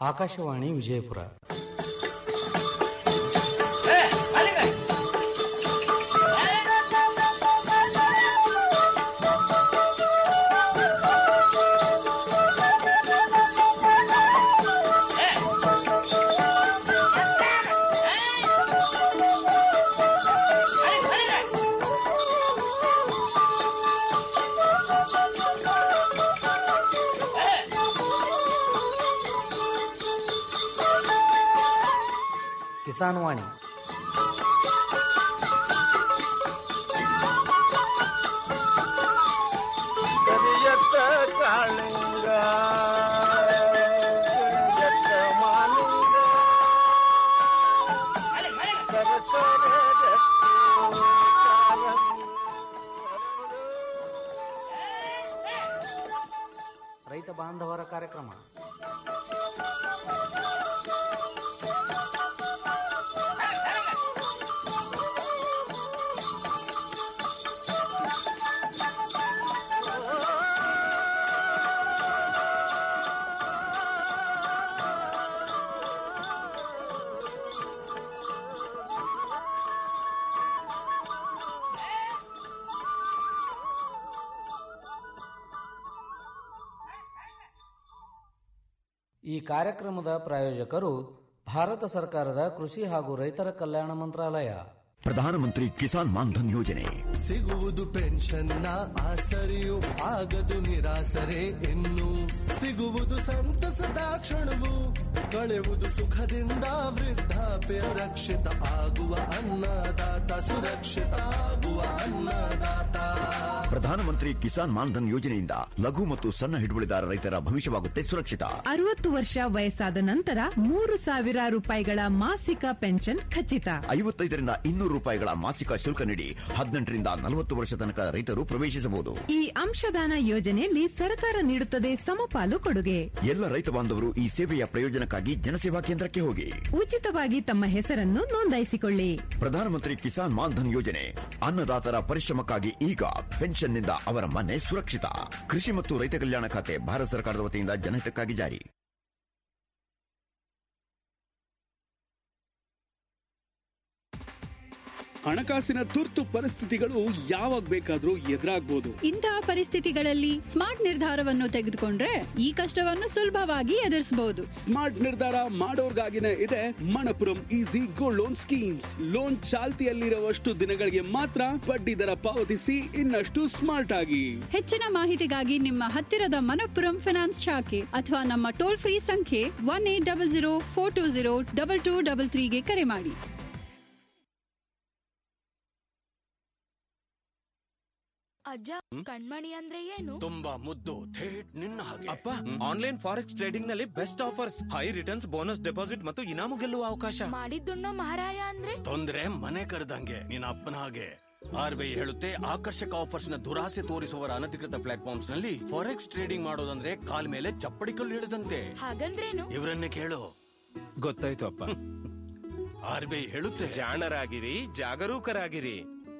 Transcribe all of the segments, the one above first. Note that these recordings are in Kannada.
ಆಕಾಶವಾಣಿ ವಿಜಯಪುರ ಕಿಸಾನ್ ವಾಣಿ ಕರಿಯತ್ತ ಕಾಳಿಂಗ ಕರಿಯತ್ತ ಮಾಲಿಂಗ ಸರಸರ ರಕ್ತಿ ಕಾರಂಗಿ ರೈತ ಬಾಂಧವರ ಕಾರ್ಯಕ್ರಮ ಈ ಕಾರ್ಯಕ್ರಮದ ಪ್ರಾಯೋಜಕರು ಭಾರತ ಸರ್ಕಾರದ ಕೃಷಿ ಹಾಗೂ ರೈತರ ಕಲ್ಯಾಣ ಮಂತ್ರಾಲಯ ಪ್ರಧಾನಮಂತ್ರಿ ಕಿಸಾನ್ ಮಾನ್ಧನ್ ಯೋಜನೆ ಸಿಗುವುದು ಪೆನ್ಷನ್ನ ಆಸರೆಯು ಆಗದು ನಿರಾಸರೆ ಇನ್ನು ಸಿಗುವುದು ಸಂತಸದ ಕ್ಷಣವು ಕಳೆಯುವುದು ಸುಖದಿಂದ ವೃದ್ಧಾಪ್ಯ ರಕ್ಷಿತ ಆಗುವ ಅನ್ನದಾತ ಸುರಕ್ಷಿತ ಆಗುವ ಅನ್ನದಾತ ಪ್ರಧಾನಮಂತ್ರಿ ಕಿಸಾನ್ ಮಾನ್ಧನ್ ಯೋಜನೆಯಿಂದ ಲಘು ಮತ್ತು ಸಣ್ಣ ಹಿಡುವಳಿದಾರ ರೈತರ ಭವಿಷ್ಯವಾಗುತ್ತೆ ಸುರಕ್ಷಿತ ಅರವತ್ತು ವರ್ಷ ವಯಸ್ಸಾದ ನಂತರ ಮೂರು ಸಾವಿರ ರೂಪಾಯಿಗಳ ಮಾಸಿಕ ಪೆನ್ಷನ್ ಖಚಿತ ಐವತ್ತೈದರಿಂದ ಇನ್ನೂರು ರೂಪಾಯಿಗಳ ಮಾಸಿಕ ಶುಲ್ಕ ನೀಡಿ ಹದಿನೆಂಟರಿಂದ ನಲವತ್ತು ವರ್ಷ ತನಕ ರೈತರು ಪ್ರವೇಶಿಸಬಹುದು ಈ ಅಂಶದಾನ ಯೋಜನೆಯಲ್ಲಿ ಸರ್ಕಾರ ನೀಡುತ್ತದೆ ಸಮಪಾಲು ಕೊಡುಗೆ ಎಲ್ಲ ರೈತ ಬಾಂಧವರು ಈ ಸೇವೆಯ ಪ್ರಯೋಜನಕ್ಕಾಗಿ ಜನಸೇವಾ ಕೇಂದ್ರಕ್ಕೆ ಹೋಗಿ ಉಚಿತವಾಗಿ ತಮ್ಮ ಹೆಸರನ್ನು ನೋಂದಾಯಿಸಿಕೊಳ್ಳಿ ಪ್ರಧಾನಮಂತ್ರಿ ಕಿಸಾನ್ ಮಾನ್ಧನ್ ಯೋಜನೆ ಅನ್ನದಾತರ ಪರಿಶ್ರಮಕ್ಕಾಗಿ ಈಗ ಪೆನ್ಷನ್ನಿಂದ ಅವರ ಮನೆ ಸುರಕ್ಷಿತ ಕೃಷಿ ಮತ್ತು ರೈತ ಕಲ್ಯಾಣ ಖಾತೆ ಭಾರತ ಸರ್ಕಾರದ ವತಿಯಿಂದ ಜನಹಿತಕ್ಕಾಗಿ ಜಾರಿ ಹಣಕಾಸಿನ ತುರ್ತು ಪರಿಸ್ಥಿತಿಗಳು ಯಾವಾಗ ಬೇಕಾದ್ರೂ ಎದುರಾಗ್ಬೋದು ಇಂತಹ ಪರಿಸ್ಥಿತಿಗಳಲ್ಲಿ ಸ್ಮಾರ್ಟ್ ನಿರ್ಧಾರವನ್ನು ತೆಗೆದುಕೊಂಡ್ರೆ ಈ ಕಷ್ಟವನ್ನು ಸುಲಭವಾಗಿ ಎದುರಿಸಬಹುದು ಸ್ಮಾರ್ಟ್ ನಿರ್ಧಾರ ಮಾಡೋರ್ಗಾಗಿನೇ ಇದೆ Manappuram easy gold loan schemes loan ಚಾಲ್ತಿಯಲ್ಲಿರುವಷ್ಟು ದಿನಗಳಿಗೆ ಮಾತ್ರ ಬಡ್ಡಿ ದರ ಪಾವತಿಸಿ ಇನ್ನಷ್ಟು ಸ್ಮಾರ್ಟ್ ಆಗಿ ಹೆಚ್ಚಿನ ಮಾಹಿತಿಗಾಗಿ ನಿಮ್ಮ ಹತ್ತಿರದ ಮನಪ್ಪುರಂ ಫಿನಾನ್ಸ್ ಶಾಖೆ ಅಥವಾ ನಮ್ಮ ಟೋಲ್ ಫ್ರೀ ಸಂಖ್ಯೆ one eight double zero four two zero double two double ತ್ರೀಗೆ ಕರೆ ಮಾಡಿ ಅಜ್ಜ ಕಣ್ಮಣಿ ಅಂದ್ರೆ ಏನು ತುಂಬಾ ಮುದ್ದು ಥೇಟ್ ನಿನ್ನ ಹಾಗೆ ಅಪ್ಪ ಆನ್ಲೈನ್ ಫಾರೆಕ್ಸ್ ಟ್ರೇಡಿಂಗ್ ನಲ್ಲಿ best offers high returns bonus deposit ಮತ್ತು ಇನಾಮು ಗೆಲ್ಲುವ ಅವಕಾಶ ಮಾಡಿದ್ದುಣ್ಣೋ ಮಹಾರಾಯ ಅಂದ್ರೆ ತೊಂದ್ರೆ ಮನೆ ಕರೆದಂಗೆ ನಿನ್ನ ಅಪ್ಪನ ಹಾಗೆ ಆರ್ ಬಿ ಐ ಹೇಳುತ್ತೆ ಆಕರ್ಷಕ ಆಫರ್ಸ್ ನ ದುರಾಸೆ ತೋರಿಸುವವರ ಅನಧಿಕೃತ ಪ್ಲಾಟ್ಫಾರ್ಮ್ಸ್ ನಲ್ಲಿ ಫಾರೆಕ್ಸ್ ಟ್ರೇಡಿಂಗ್ ಮಾಡೋದಂದ್ರೆ ಕಾಲ್ ಮೇಲೆ ಚಪ್ಪಡಿ ಕಲ್ಲು ಇಳಿದಂತೆ ಹಾಗಂದ್ರೇನು ಇವರನ್ನೇ ಕೇಳು ಗೊತ್ತಾಯ್ತು ಅಪ್ಪ ಆರ್ ಬಿ ಐ ಹೇಳುತ್ತೆ ಜಾಣರಾಗಿರಿ ಜಾಗರೂಕರಾಗಿರಿ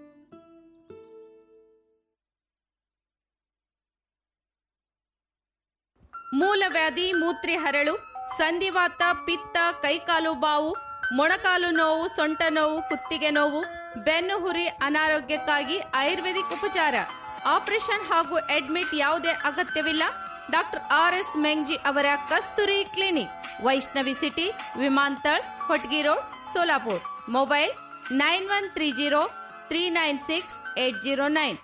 ಮೂಲವ್ಯಾಧಿ ಮೂತ್ರಿ ಹರಳು ಸಂಧಿವಾತ ಪಿತ್ತ ಕೈಕಾಲು ಬಾವು ಮೊಣಕಾಲು ನೋವು ಸೊಂಟ ನೋವು ಕುತ್ತಿಗೆ ನೋವು ಬೆನ್ನು ಹುರಿ ಅನಾರೋಗ್ಯಕ್ಕಾಗಿ ಆಯುರ್ವೇದಿಕ್ ಉಪಚಾರ ಆಪರೇಷನ್ ಹಾಗೂ ಅಡ್ಮಿಟ್ ಯಾವುದೇ ಅಗತ್ಯವಿಲ್ಲ ಡಾಕ್ಟರ್ ಆರ್ ಎಸ್ ಮೆಂಗ್ಜಿ ಅವರ ಕಸ್ತೂರಿ ಕ್ಲಿನಿಕ್ ವೈಷ್ಣವಿ ಸಿಟಿ ವಿಮಾಂತಳ್ Hotgi road Solapur mobile nine one three zero three nine six eight zero nine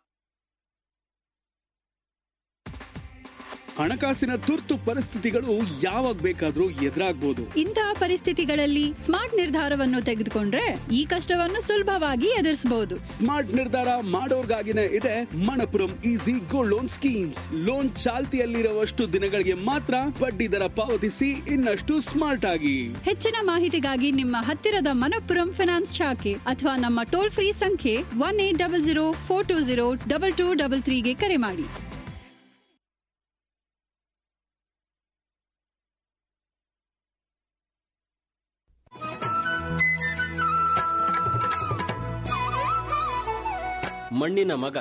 ಹಣಕಾಸಿನ ತುರ್ತು ಪರಿಸ್ಥಿತಿಗಳು ಯಾವಾಗ ಬೇಕಾದ್ರೂ ಎದುರಾಗ್ಬೋದು ಇಂತಹ ಪರಿಸ್ಥಿತಿಗಳಲ್ಲಿ ಸ್ಮಾರ್ಟ್ ನಿರ್ಧಾರವನ್ನು ತೆಗೆದುಕೊಂಡ್ರೆ ಈ ಕಷ್ಟವನ್ನು ಸುಲಭವಾಗಿ ಎದುರಿಸಬಹುದು ಸ್ಮಾರ್ಟ್ ನಿರ್ಧಾರ ಮಾಡೋರ್ಗಾಗಿನೇ ಇದೆ Manappuram easy gold loan schemes loan ಚಾಲ್ತಿಯಲ್ಲಿರುವಷ್ಟು ದಿನಗಳಿಗೆ ಮಾತ್ರ ಬಡ್ಡಿ ದರ ಪಾವತಿಸಿ ಇನ್ನಷ್ಟು ಸ್ಮಾರ್ಟ್ ಆಗಿ ಹೆಚ್ಚಿನ ಮಾಹಿತಿಗಾಗಿ ನಿಮ್ಮ ಹತ್ತಿರದ ಮನಪ್ಪುರಂ ಫಿನಾನ್ಸ್ ಶಾಖೆ ಅಥವಾ ನಮ್ಮ ಟೋಲ್ ಫ್ರೀ ಸಂಖ್ಯೆ one eight double zero four two zero double two double ತ್ರೀಗೆ ಕರೆ ಮಾಡಿ ಮಣ್ಣಿನ ಮಗ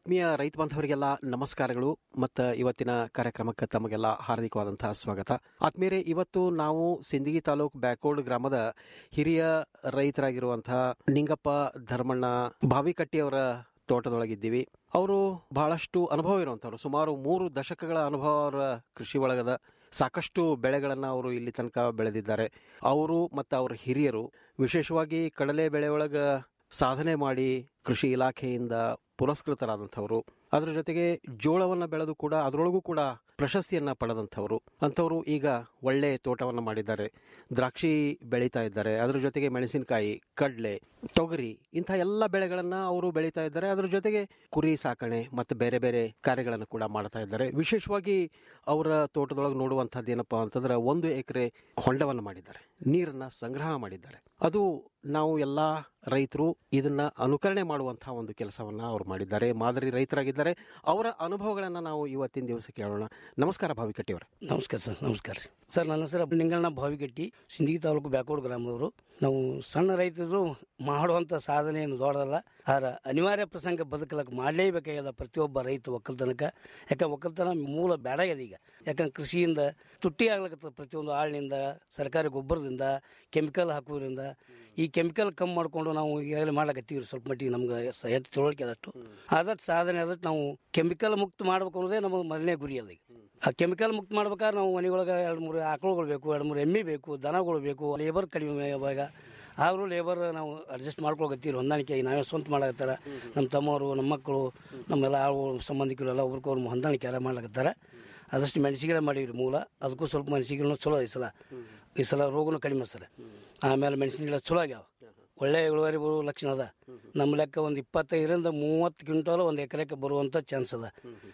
ಆತ್ಮೀಯ ರೈತ ಬಾಂಧವರಿಗೆಲ್ಲ ನಮಸ್ಕಾರಗಳು ಮತ್ತು ಇವತ್ತಿನ ಕಾರ್ಯಕ್ರಮಕ್ಕೆ ತಮಗೆಲ್ಲ ಹಾರ್ದಿಕವಾದಂತಹ ಸ್ವಾಗತ ಆತ್ಮೀಯರೇ ಇವತ್ತು ನಾವು ಸಿಂದಗಿ ತಾಲೂಕು ಬ್ಯಾಕೋಡ್ ಗ್ರಾಮದ ಹಿರಿಯ ರೈತರಾಗಿರುವಂತಹ ನಿಂಗಪ್ಪ ಧರ್ಮಣ್ಣ ಬಾವಿಕಟ್ಟಿಯವರ ತೋಟದೊಳಗಿದ್ದೀವಿ ಅವರು ಬಹಳಷ್ಟು ಅನುಭವ ಇರುವಂಥವ್ರು ಸುಮಾರು ಮೂರು ದಶಕಗಳ ಅನುಭವ ಅವರ ಕೃಷಿ ಒಳಗದ ಸಾಕಷ್ಟು ಬೆಳೆಗಳನ್ನು ಅವರು ಇಲ್ಲಿ ತನಕ ಬೆಳೆದಿದ್ದಾರೆ ಅವರು ಮತ್ತು ಅವರ ಹಿರಿಯರು ವಿಶೇಷವಾಗಿ ಕಡಲೆ ಬೆಳೆ ಒಳಗ ಸಾಧನೆ ಮಾಡಿ ಕೃಷಿ ಇಲಾಖೆಯಿಂದ ಪುರಸ್ಕೃತರಾದಂಥವರು ಅದರ ಜೊತೆಗೆ ಜೋಳವನ್ನು ಬೆಳೆದು ಕೂಡ ಅದರೊಳಗೂ ಕೂಡ ಪ್ರಶಸ್ತಿಯನ್ನ ಪಡೆದಂಥವರು ಅಂಥವರು ಈಗ ಒಳ್ಳೆ ತೋಟವನ್ನು ಮಾಡಿದ್ದಾರೆ ದ್ರಾಕ್ಷಿ ಬೆಳೀತಾ ಇದ್ದಾರೆ ಅದರ ಜೊತೆಗೆ ಮೆಣಸಿನಕಾಯಿ ಕಡಲೆ ತೊಗರಿ ಇಂಥ ಎಲ್ಲ ಬೆಳೆಗಳನ್ನ ಅವರು ಬೆಳೀತಾ ಇದ್ದಾರೆ ಅದರ ಜೊತೆಗೆ ಕುರಿ ಸಾಕಣೆ ಮತ್ತು ಬೇರೆ ಬೇರೆ ಕಾರ್ಯಗಳನ್ನು ಕೂಡ ಮಾಡ್ತಾ ಇದ್ದಾರೆ ವಿಶೇಷವಾಗಿ ಅವರ ತೋಟದೊಳಗೆ ನೋಡುವಂಥದ್ದು ಏನಪ್ಪಾ ಅಂತಂದ್ರೆ ಒಂದು ಎಕರೆ ಹೊಂಡವನ್ನು ಮಾಡಿದ್ದಾರೆ ನೀರನ್ನ ಸಂಗ್ರಹ ಮಾಡಿದ್ದಾರೆ ಅದು ನಾವು ಎಲ್ಲ ರೈತರು ಇದನ್ನ ಅನುಕರಣೆ ಮಾಡುವಂತಹ ಒಂದು ಕೆಲಸವನ್ನ ಅವರು ಮಾಡಿದ್ದಾರೆ ಮಾದರಿ ರೈತರಾಗಿದ್ದಾರೆ ಅವರ ಅನುಭವಗಳನ್ನ ನಾವು ಇವತ್ತಿನ ದಿವಸ ಕೇಳೋಣ ನಮಸ್ಕಾರ ಭಾವಿಕಟ್ಟಿಯವರೇ ನಮಸ್ಕಾರ ಸರ್ ನಮಸ್ಕಾರ ರೀ ಸರ್ ನನ್ನ ಹೆಸರು ನಿಂಗಣ್ಣ ಭಾವಿಗಟ್ಟಿ ಸಿಂದಗಿ ತಾಲೂಕು ಬ್ಯಾಕೋಡ್ ಗ್ರಾಮದವರು ನಾವು ಸಣ್ಣ ರೈತರು ಮಾಡುವಂಥ ಸಾಧನೆ ಏನು ದೊಡ್ಡದಲ್ಲ ಆದ್ರೆ ಅನಿವಾರ್ಯ ಪ್ರಸಂಗ ಬದುಕಲಕ್ಕೆ ಮಾಡಲೇಬೇಕಾಗ್ಯದ ಪ್ರತಿಯೊಬ್ಬ ರೈತ ಒಕ್ಕಲ್ತನಕ್ಕೆ ಯಾಕಂದ್ರೆ ಒಕ್ಕಲ್ತನ ಮೂಲ ಬೇಡಾಗ್ಯದ ಈಗ ಯಾಕಂದ್ರೆ ಕೃಷಿಯಿಂದ ತುಟ್ಟಿ ಆಗ್ಲಕತ್ತದ ಪ್ರತಿಯೊಂದು ಆಳಿನಿಂದ ಸರ್ಕಾರಿ ಗೊಬ್ಬರದಿಂದ ಕೆಮಿಕಲ್ ಹಾಕೋದ್ರಿಂದ ಈ ಕೆಮಿಕಲ್ ಕಮ್ಮಿ ಮಾಡಿಕೊಂಡು ನಾವು ಈಗಾಗಲೇ ಮಾಡ್ಲಕತ್ತೀವಿ ಸ್ವಲ್ಪ ಮಟ್ಟಿಗೆ ನಮ್ಗೆ ಸ- ಹೆಚ್ಚು ತಿಳುವಳಿಕೆ ಅದಷ್ಟು ಆದಷ್ಟು ಸಾಧನೆ ಆದಷ್ಟು ನಾವು ಕೆಮಿಕಲ್ ಮುಕ್ತ ಮಾಡ್ಬೇಕು ಅನ್ನೋದೇ ನಮ್ಮ ಮೊದಲನೇ ಗುರಿ ಅದ ಈಗ ಆ ಕೆಮಿಕಲ್ ಮುಕ್ತ ಮಾಡ್ಬೇಕಾದ್ರೆ ನಾವು ಮನೆಯೊಳಗೆ ಎರಡು ಮೂರು ಆಕಳುಗಳು ಬೇಕು ಎರಡು ಮೂರು ಎಮ್ಮೆ ಬೇಕು ದನಗಳು ಬೇಕು ಲೇಬರ್ ಕಡಿಮೆ ಅವಾಗ ಆದರೂ ಲೇಬರ್ ನಾವು ಅಡ್ಜಸ್ಟ್ ಮಾಡ್ಕೊಳಕತ್ತೀವಿ ಹೊಂದಾಣಿಕೆ ನಾವೇ ಸ್ವಂತ ಮಾಡಕತ್ತಾರ ನಮ್ಮ ತಮ್ಮವರು ನಮ್ಮ ಮಕ್ಕಳು ನಮ್ಮೆಲ್ಲ ಆಳು ಸಂಬಂಧಿಕರು ಎಲ್ಲ ಒಬ್ರಿಗೊಬ್ರು ಹೊಂದಾಣಿಕೆ ಎಲ್ಲ ಮಾಡ್ಲಕತ್ತಾರ ಆದಷ್ಟು ಮೆಣಸಿಗೆ ಮಾಡೀವಿ ಮೂಲ ಅದಕ್ಕೂ ಸ್ವಲ್ಪ ಮೆಣಸಿಗೆ ಚಲೋ ಈ ಸಲ ಈ ಸಲ ರೋಗನೂ ಕಡಿಮೆ ಸರ್ ಆಮೇಲೆ ಮೆಣಸಿನ ಗಿಡ ಚಲೋ ಆಗ್ಯಾವ ಒಳ್ಳೆ ಇಳುವರಿ ಬರೋ ಲಕ್ಷಣ ಅದ ನಮ್ಮ ಲೆಕ್ಕ ಒಂದು ಇಪ್ಪತ್ತೈದರಿಂದ ಮೂವತ್ತು ಕ್ವಿಂಟಲ್ ಒಂದು ಎಕರೆಗೆ ಬರುವಂಥ ಚಾನ್ಸ್ ಅದ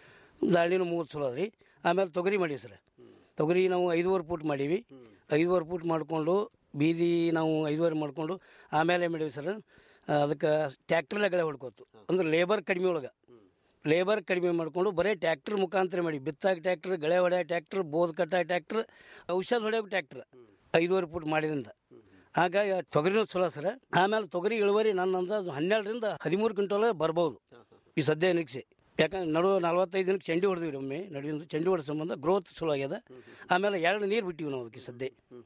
ದಾಳಿನೂ ಮೂರು ಚಲೋ ಅದ ರೀ ಆಮೇಲೆ ತೊಗರಿ ಮಾಡೀವಿ ಸರ್ ತೊಗರಿ ನಾವು ಐದುವರೆ ಫೂಟ್ ಮಾಡೀವಿ ಐದುವರೆ ಫೂಟ್ ಮಾಡಿಕೊಂಡು ಬೀದಿ ನಾವು ಐದುವರೆ ಮಾಡಿಕೊಂಡು ಆಮೇಲೆ ಏನು ಮಾಡೀವಿ ಸರ್ ಅದಕ್ಕೆ ಟ್ಯಾಕ್ಟ್ರಲ್ಲೇ ಗಳೆ ಹೊಡ್ಕೋತು ಅಂದ್ರೆ ಲೇಬರ್ ಕಡಿಮೆ ಒಳಗೆ ಲೇಬರ್ ಕಡಿಮೆ ಮಾಡಿಕೊಂಡು ಬರೀ ಟ್ಯಾಕ್ಟ್ರ್ ಮುಖಾಂತರ ಮಾಡಿ ಬಿತ್ತಾಗ ಟ್ಯಾಕ್ಟ್ರ್ ಗಳೆ ಹೊಡೆಯೋ ಟ್ಯಾಕ್ಟ್ರ್ ಬೋದ್ ಕಟ್ಟಾಗ ಟ್ಯಾಕ್ಟ್ರ್ ಔಷಧ ಹೊಡೆಯೋ ಟ್ಯಾಕ್ಟ್ರ್ ಐದುವರೆ ಫೂಟ್ ಮಾಡಿದ್ರಿಂದ ಹಾಗಾಗಿ ಆ ತೊಗರಿನೂ ಚಲೋ ಸರ್ ಆಮೇಲೆ ತೊಗರಿ ಇಳುವರಿ ನನ್ನ ಅಂದಾಜು ಹನ್ನೆರಡರಿಂದ ಹದಿಮೂರು ಕ್ವಿಂಟಲ್ ಬರ್ಬೋದು ಈ ಸದ್ಯ ನಿರೀಕ್ಷೆ ಯಾಕಂದ್ರೆ ನಡು ನಲ್ವತ್ತೈದು ದಿನಕ್ಕೆ ಚಂಡಿ ಹೊಡೆದಿವಿ ಒಮ್ಮೆ ನಡುವಿಂದ ಚಂಡಿ ಹೊಡೆದ ಸಂಬಂಧ ಗ್ರೋತ್ ಚಲೋ ಆಗ್ಯದ ಆಮೇಲೆ ಎರಡು ನೀರು ಬಿಟ್ಟಿವಿ ನಾವು ಅದಕ್ಕೆ ಸದ್ಯ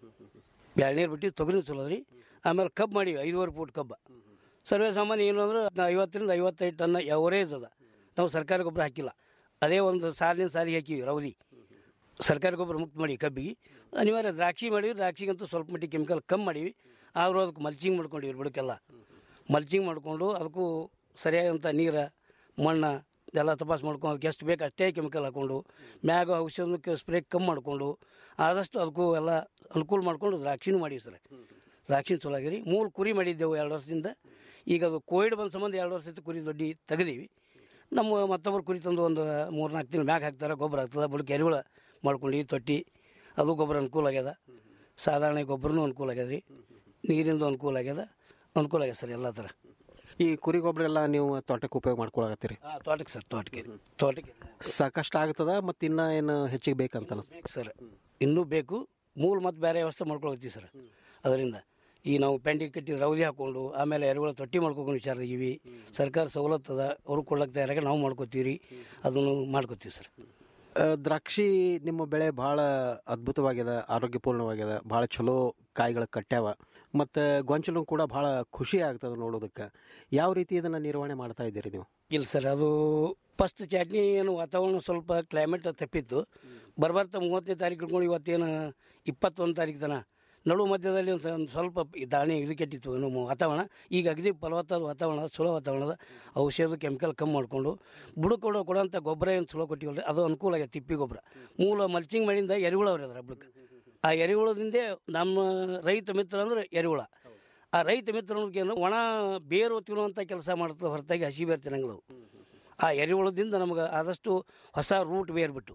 ಎರಡು ನೀರು ಬಿಟ್ಟು ತೊಗರಿನೂ ಚಲೋ ಅದ ರೀ ಆಮೇಲೆ ಕಬ್ಬು ಮಾಡೀವಿ ಐದುವರೆ ಫೂಟ್ ಕಬ್ಬ ಸರ್ವೇ ಸಾಮಾನ್ಯ ಏನು ಅಂದ್ರೆ ಐವತ್ತರಿಂದ ಐವತ್ತೈದು ಟನ್ ಎವರೇಜ್ ಅದ ನಾವು ಸರ್ಕಾರಿ ಗೊಬ್ಬರ ಹಾಕಿಲ್ಲ ಅದೇ ಒಂದು ಸಾಲಿನ ಸಾಲಿಗೆ ಹಾಕಿವಿ ರೌದಿ ಸರ್ಕಾರಿ ಗೊಬ್ಬರ ಮುಕ್ತ ಮಾಡಿ ಕಬ್ಬಿಗೆ ಅನಿವಾರ್ಯ ದ್ರಾಕ್ಷಿ ಮಾಡೀವಿ ದ್ರಾಕ್ಷಿಗಂತೂ ಸ್ವಲ್ಪ ಮಟ್ಟಿಗೆ ಕೆಮಿಕಲ್ ಕಮ್ಮಿ ಮಾಡೀವಿ ಆದರೂ ಅದಕ್ಕೆ ಮಲ್ಚಿಂಗ್ ಮಾಡ್ಕೊಂಡಿವಿ ಬುಡಕ್ಕೆಲ್ಲ ಮಲ್ಚಿಂಗ್ ಮಾಡಿಕೊಂಡು ಅದಕ್ಕೂ ಸರಿಯಾದಂಥ ನೀರು ಮಣ್ಣು ಎಲ್ಲ ತಪಾಸ್ ಮಾಡ್ಕೊಂಡು ಅದಕ್ಕೆ ಎಷ್ಟು ಬೇಕು ಅಷ್ಟೇ ಕೆಮಿಕಲ್ ಹಾಕ್ಕೊಂಡು ಮ್ಯಾಗ ಔಷಧಕ್ಕೆ ಸ್ಪ್ರೇ ಕಮ್ಮಿ ಮಾಡಿಕೊಂಡು ಆದಷ್ಟು ಅದಕ್ಕೂ ಎಲ್ಲ ಅನುಕೂಲ ಮಾಡಿಕೊಂಡು ದ್ರಾಕ್ಷಿನೂ ಮಾಡೀವಿ ಸರ್ ದ್ರಾಕ್ಷಿ ಚಲೋ ಆಗಿರಿ ಮೂಲ ಕುರಿ ಮಾಡಿದ್ದೆವು ಎರಡು ವರ್ಷದಿಂದ ಈಗ ಅದು ಕೋವಿಡ್ ಬಂದ ಸಂಬಂಧ ಎರಡು ವರ್ಷದ ಕುರಿ ದೊಡ್ಡಿ ತೆಗೆದೀವಿ ನಮ್ಮ ಮತ್ತೊಬ್ಬರು ಕುರಿ ತಂದು ಒಂದು ಮೂರು ನಾಲ್ಕು ತಿಂಗಳು ಮ್ಯಾಗ ಹಾಕ್ತಾರೆ ಗೊಬ್ಬರ ಆಗ್ತದೆ ಬುಡಕ್ಕೆ ಎರೆಹುಳ ಮಾಡ್ಕೊಂಡು ತೊಟ್ಟಿ ಅದು ಗೊಬ್ಬರ ಅನುಕೂಲ ಆಗ್ಯದ ಸಾಧಾರಣ ಗೊಬ್ಬರನೂ ಅನುಕೂಲ ಆಗ್ಯದ ರೀ ನೀರಿಂದು ಅನುಕೂಲ ಆಗ್ಯದ ಅನುಕೂಲ ಆಗ್ಯದ ಸರ್ ಎಲ್ಲ ಥರ ಈ ಕುರಿ ಗೊಬ್ಬರ ಎಲ್ಲ ನೀವು ತೋಟಕ್ಕೆ ಉಪಯೋಗ ಮಾಡ್ಕೊಳಕತ್ತೀರಿ ಹಾಂ ತೋಟಕ್ಕೆ ಸರ್ ತೋಟಕ್ಕೆ ತೋಟಕ್ಕೆ ಸಾಕಷ್ಟು ಆಗ್ತದ ಮತ್ತು ಇನ್ನ ಏನು ಹೆಚ್ಚಿಗೆ ಬೇಕಂತ ಅನಿಸ್ತದೆ ಬೇಕು ಸರ್ ಇನ್ನೂ ಬೇಕು ಮೂಲ ಮತ್ತು ಬೇರೆ ವ್ಯವಸ್ಥೆ ಮಾಡ್ಕೊಳ್ತೀವಿ ಸರ್ ಅದರಿಂದ ಈ ನಾವು ಪೆಂಡಿಂಗ್ ಕಟ್ಟಿ ರೌದಿ ಹಾಕ್ಕೊಂಡು ಆಮೇಲೆ ಎರೆಹುಳ ತೊಟ್ಟಿ ಮಾಡ್ಕೊಂಡು ವಿಚಾರದೀವಿ ಸರ್ಕಾರ ಸವಲತ್ತು ಅದ ಅವ್ರು ಕೊಡ್ಲಕ್ಕೆ ತಯಾರಾಗ ನಾವು ಮಾಡ್ಕೋತೀವಿ ರೀ ಅದನ್ನು ಮಾಡ್ಕೋತೀವಿ ಸರ್ ಆ, ದ್ರಾಕ್ಷಿ ನಿಮ್ಮ ಬೆಳೆ ಭಾಳ ಅದ್ಭುತವಾಗ್ಯದ ಆರೋಗ್ಯಪೂರ್ಣವಾಗ್ಯದ ಭಾಳ ಚಲೋ ಕಾಯಿಗಳು ಕಟ್ಟ್ಯಾವ ಮತ್ತು ಗೊಂಚಲು ಕೂಡ ಭಾಳ ಖುಷಿ ಆಗ್ತದೆ ನೋಡೋದಕ್ಕೆ ಯಾವ ರೀತಿ ಇದನ್ನು ನಿರ್ವಹಣೆ ಮಾಡ್ತಾ ಇದ್ದೀರಿ ನೀವು ಇಲ್ಲ ಸರ್ ಅದು ಫಸ್ಟ್ ಚಟ್ನಿ ಏನು ವಾತಾವರಣ ಸ್ವಲ್ಪ ಕ್ಲೈಮೇಟ್ ತಪ್ಪಿತ್ತು ಬರ್ಬರ್ತಾ ಮೂವತ್ತನೇ ತಾರೀಕು ಹಿಡ್ಕೊಂಡು ಇವತ್ತೇನು ಇಪ್ಪತ್ತೊಂದು ತಾರೀಕು ತನ ನಡು ಮಧ್ಯದಲ್ಲಿ ಒಂದು ಒಂದು ಸ್ವಲ್ಪ ಈ ದಾಣಿ ಇದು ಕೆಟ್ಟಿತ್ತು ನಮ್ಮ ವಾತಾವರಣ ಈಗ ಅಗದಿ ಫಲವತ್ತಾದ ವಾತಾವರಣ ಚಲೋ ವಾತಾವರಣದ ಔಷಧ ಕೆಮಿಕಲ್ ಕಮ್ಮಿ ಮಾಡಿಕೊಂಡು ಬುಡಕ್ಕೆ ಕೊಡೋ ಕೊಡೋಂಥ ಗೊಬ್ಬರ ಏನು ಚಲೋ ಕೊಟ್ಟಿವಲ್ರಿ ಅದು ಅನುಕೂಲ ಆಗೈತೆ ತಿಪ್ಪಿ ಗೊಬ್ಬರ ಮೂಲ ಮಲ್ಚಿಂಗ್ ಮಾಡಿಂದ ಎರೆಹುಳ ಅವ್ರಿ ಅದ್ರ ಬುಡಕ್ಕೆ ಆ ಎರೆಹುಳದಿಂದೇ ನಮ್ಮ ರೈತ ಮಿತ್ರ ಅಂದ್ರೆ ಎರೆಹುಳ ಆ ರೈತ ಮಿತ್ರ ಅನ್ನೋದಕ್ಕೆ ಏನು ಒಣ ಬೇರು ತಿನ್ನುವಂಥ ಕೆಲಸ ಮಾಡ್ತದೆ ಹೊರತಾಗಿ ಹಸಿ ಬೇರು ತಿನ್ನಂಗಿಲ್ಲ ಅವು. ಆ ಎರೆಹುಳದಿಂದ ನಮಗೆ ಆದಷ್ಟು ಹೊಸ ರೂಟ್ ಬೇರು ಬಿಟ್ಟು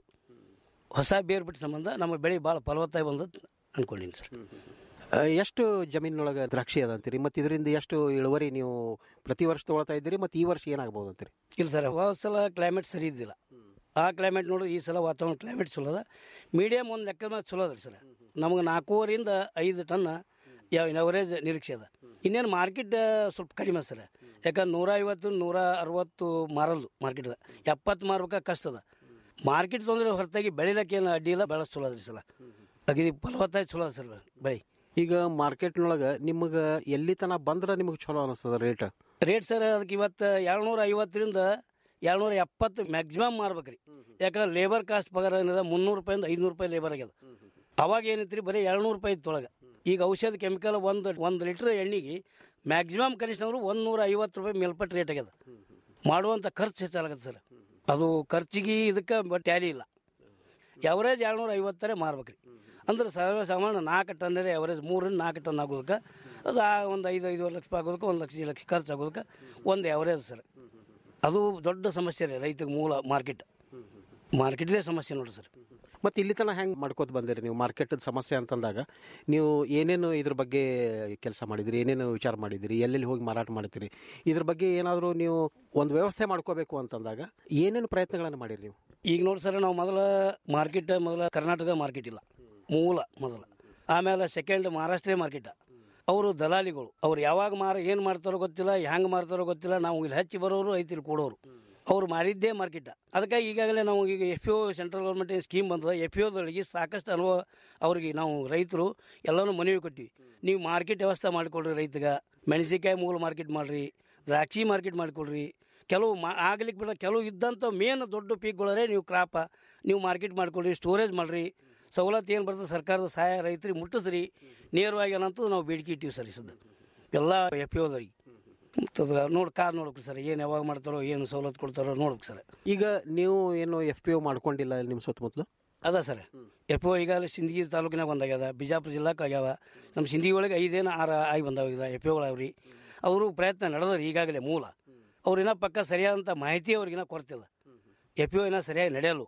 ಹೊಸ ಬೇರು ಬಿಟ್ಟು ಸಂಬಂಧ ನಮ್ಮ ಬೆಳೆ ಭಾಳ ಫಲವತ್ತಾಗಿ ಬಂದದ್ದು ಅನ್ಕೊಂಡೀನಿ ಸರ್ ಆ, ಎಷ್ಟು ಜಮೀನಿನೊಳಗೆ ದ್ರಾಕ್ಷಿ ಅದ ಅಂತೀರಿ ಮತ್ತು ಇದರಿಂದ ಎಷ್ಟು ಇಳುವರಿ ನೀವು ಪ್ರತಿ ವರ್ಷ ತೊಗೊಳ್ತಾ ಇದ್ದೀರಿ ಮತ್ತು ಈ ವರ್ಷ ಏನಾಗ್ಬೋದು ಅಂತೀರಿ ಇಲ್ಲ ಸರ್ ಹೋದ ಸಲ ಕ್ಲೈಮೇಟ್ ಸರಿ ಇದ್ದಿಲ್ಲ ಆ ಕ್ಲೈಮೇಟ್ ನೋಡಿ ಈ ಸಲ ವಾತಾವರಣ ಕ್ಲೈಮೇಟ್ ಚಲೋ ಅದ ಮೀಡಿಯಮ್ ಒಂದು ಲೆಕ್ಕದ ಮೇಲೆ ಚಲೋ ಅದ ರೀ ಸರ್ ನಮಗೆ ನಾಲ್ಕೂವರೆಯಿಂದ ಐದು ಟನ್ ಯಾವ ಅವರೇಜ್ ನಿರೀಕ್ಷೆ ಅದ ಇನ್ನೇನು ಮಾರ್ಕೆಟ್ ಸ್ವಲ್ಪ ಕಡಿಮೆ ಸರ್ ಯಾಕಂದ್ರೆ ನೂರ ಐವತ್ತು ನೂರ ಅರವತ್ತು ಮಾರಲ್ದು ಮಾರ್ಕೆಟ್ದ ಎಪ್ಪತ್ತು ಮಾರ್ಬೇಕಾ ಕಷ್ಟ ಅದ ಮಾರ್ಕೆಟ್ ತೊಂದರೆ ಹೊರತಾಗಿ ಬೆಳಿಲಕ್ಕೆ ಏನು ಅಡ್ಡಿ ಇಲ್ಲ ಬೆಳೆ ಚಲೋ ಅದ್ರಿ ಸಲ ಅಗದಿ ಫಲವತ್ತಾಗಿ ಚಲೋ ಅದ ಸರ್ ಬೆಳೆ ಈಗ ಮಾರ್ಕೆಟ್ನೊಳಗೆ ನಿಮಗೆ ಎಲ್ಲಿ ತನ ಬಂದ್ರೆ ನಿಮಗೆ ಚಲೋ ಅನಿಸ್ತದ ರೇಟ್ ರೇಟ್ ಸರ್ ಅದಕ್ಕೆ ಇವತ್ತು ಏಳ್ನೂರ ಐವತ್ತರಿಂದ ಏಳ್ನೂರ ಎಪ್ಪತ್ತು ಮ್ಯಾಕ್ಸಿಮಮ್ ಮಾರ್ಬೇಕ್ರಿ ಯಾಕಂದ್ರೆ ಲೇಬರ್ ಕಾಸ್ಟ್ ಪಗಾರ ಏನಿದೆ ಮುನ್ನೂರು ರೂಪಾಯಿಂದ ಐದುನೂರು ರೂಪಾಯಿ ಲೇಬರ್ ಆಗ್ಯದ ಅವಾಗ ಏನೈತ್ರಿ ಬರೀ ಏಳ್ನೂರು ರೂಪಾಯಿ ಇತ್ತೊಳಗೆ ಈಗ ಔಷಧ ಕೆಮಿಕಲ್ ಒಂದು ಒಂದು ಲೀಟ್ರ್ ಎಣ್ಣೆಗೆ ಮ್ಯಾಕ್ಸಿಮಮ್ ಕನಿಷ್ಠ ಅಂದ್ರೆ ಒಂದು ನೂರ ಐವತ್ತು ರೂಪಾಯಿ ಮೇಲ್ಪಟ್ಟು ರೇಟ್ ಆಗ್ಯದ ಮಾಡುವಂಥ ಖರ್ಚು ಹೆಚ್ಚಾಗತ್ತೆ ಸರ್ ಅದು ಖರ್ಚಿಗೆ ಇದಕ್ಕೆ ಟ್ಯಾಲಿ ಇಲ್ಲ ಎವರೇಜ್ ಏಳ್ನೂರ ಐವತ್ತರ ಮಾರ್ಬೇಕ್ರಿ ಅಂದ್ರೆ ಸರ್ವೇ ಸಾಮಾನ್ಯ ನಾಲ್ಕು ಟನ್ನೇ ಎವರೇಜ್ ಮೂರಿಂದ ನಾಲ್ಕು ಟನ್ ಆಗೋದಕ್ಕೆ ಅದು ಆ ಒಂದು ಐದು ಐದುವರೆ ಲಕ್ಷ ರೂಪಾಯಿ ಆಗೋದಕ್ಕೆ ಒಂದು ಲಕ್ಷ ಲಕ್ಷ ಖರ್ಚು ಆಗೋದಕ್ಕೆ ಒಂದು ಎವರೇಜ್ ಸರ್ ಅದು ದೊಡ್ಡ ಸಮಸ್ಯೆ ರೀ ರೈತಗೆ ಮೂಲ ಮಾರ್ಕೆಟ್ ಮಾರ್ಕೆಟ್ದೇ ಸಮಸ್ಯೆ ನೋಡ್ರಿ ಸರ್ ಮತ್ತು ಇಲ್ಲಿ ತನಕ ಹೆಂಗೆ ಮಾಡ್ಕೋತ ಬಂದಿರಿ ನೀವು ಮಾರ್ಕೆಟ್ ಸಮಸ್ಯೆ ಅಂತಂದಾಗ ನೀವು ಏನೇನು ಇದ್ರ ಬಗ್ಗೆ ಕೆಲಸ ಮಾಡಿದಿರಿ ಏನೇನು ವಿಚಾರ ಮಾಡಿದಿರಿ ಎಲ್ಲೆಲ್ಲಿ ಹೋಗಿ ಮಾರಾಟ ಮಾಡ್ತೀರಿ ಇದ್ರ ಬಗ್ಗೆ ಏನಾದರೂ ನೀವು ಒಂದು ವ್ಯವಸ್ಥೆ ಮಾಡ್ಕೋಬೇಕು ಅಂತಂದಾಗ ಏನೇನು ಪ್ರಯತ್ನಗಳನ್ನು ಮಾಡಿರಿ ನೀವು ಈಗ ನೋಡಿ ಸರ್ ನಾವು ಮೊದಲ ಮಾರ್ಕೆಟ್ ಮೊದಲ ಕರ್ನಾಟಕ ಮಾರ್ಕೆಟ್ ಇಲ್ಲ ಮೂಲ ಮೊದಲ ಆಮೇಲೆ ಸೆಕೆಂಡ್ ಮಹಾರಾಷ್ಟ್ರೀಯ ಮಾರ್ಕೆಟ್ ಅವರು ದಲಾಲಿಗಳು ಅವ್ರು ಯಾವಾಗ ಮಾರ ಏನು ಮಾಡ್ತಾರೋ ಗೊತ್ತಿಲ್ಲ ಹೆಂಗೆ ಮಾರ್ತಾರೋ ಗೊತ್ತಿಲ್ಲ ನಾವು ಇಲ್ಲಿ ಹಚ್ಚಿ ಬರೋರು ಐತಿ ಇಲ್ಲಿ ಕೊಡೋರು ಅವ್ರು ಮಾರಿದ್ದೇ ಮಾರ್ಕೆಟ್ ಅದಕ್ಕಾಗಿ ಈಗಾಗಲೇ ನಾವು ಈಗ F O central government scheme ಬಂದದ ಎಫ್ ಒದೊಳಗೆ ಸಾಕಷ್ಟು ಅನುಭವ ಅವ್ರಿಗೆ ನಾವು ರೈತರು ಎಲ್ಲನೂ ಮನವಿ ಕೊಟ್ಟಿವಿ ನೀವು ಮಾರ್ಕೆಟ್ ವ್ಯವಸ್ಥೆ ಮಾಡಿಕೊಡ್ರಿ ರೈತಗೆ ಮೆಣಸಿನ್ಕಾಯಿ ಮೂಲ ಮಾರ್ಕೆಟ್ ಮಾಡಿರಿ ದ್ರಾಕ್ಷಿ ಮಾರ್ಕೆಟ್ ಮಾಡಿಕೊಡ್ರಿ ಕೆಲವು ಮಾ ಆಗ್ಲಿಕ್ಕೆ ಬಿಡ ಕೆಲವು ಇದ್ದಂಥ ಮೇನ್ ದೊಡ್ಡ ಪೀಕ್ಗಳೇ ನೀವು ಕ್ರಾಪ ನೀವು ಮಾರ್ಕೆಟ್ ಮಾಡ್ಕೊಳ್ರಿ ಸ್ಟೋರೇಜ್ ಮಾಡಿರಿ ಸವಲತ್ತು ಏನು ಬರ್ತದೆ ಸರ್ಕಾರದ ಸಹಾಯ ರೈತರಿಗೆ ಮುಟ್ಟಿಸ್ರಿ ನೇರವಾಗಿ ಏನಂತ ನಾವು ಬೇಡಿಕೆ ಇಟ್ಟಿವಿ ಸರ್ ಈ ಸದ್ದ ಎಲ್ಲ ಎಫ್ ಒದವ್ರಿಗೆ ನೋಡಿ ಕಾರ್ ನೋಡ್ಬೇಕು ಸರ್ ಏನು ಯಾವಾಗ ಮಾಡ್ತಾರೋ ಏನು ಸವಲತ್ತು ಕೊಡ್ತಾರೋ ನೋಡ್ಬೇಕು ಸರ್ ಈಗ ನೀವು ಏನು ಎಫ್ ಪಿ ಒ ಮಾಡ್ಕೊಂಡಿಲ್ಲ ನಿಮ್ಮ ಸುತ್ತಮುತ್ತಲು ಅದ ಸರ್ ಎಫ್ ಒ ಈಗಾಗಲೇ ಸಿಂದಗಿ ತಾಲೂಕಿನಾಗ ಒಂದಾಗ್ಯದ ಬಿಜಾಪುರ ಜಿಲ್ಲಾಕ್ಕೆ ಆಗ್ಯಾವ ನಮ್ಮ ಸಿಂದಗಿ ಒಳಗೆ ಐದೇನು ಆರು ಆಗಿ ಬಂದಾವ ಈಗ ಎಫ್ ಒಗಳಾವ್ರಿ ಅವರು ಪ್ರಯತ್ನ ನಡೆದ್ರಿ ಈಗಾಗಲೇ ಮೂಲ ಅವ್ರಿನ ಪಕ್ಕ ಸರಿಯಾದಂಥ ಮಾಹಿತಿ ಅವ್ರಿಗಿನ ಕೊರತಿಲ್ಲ ಎಫ್ ಒ ಏನೋ ಸರಿಯಾಗಿ ನಡೆಯಲ್ಲ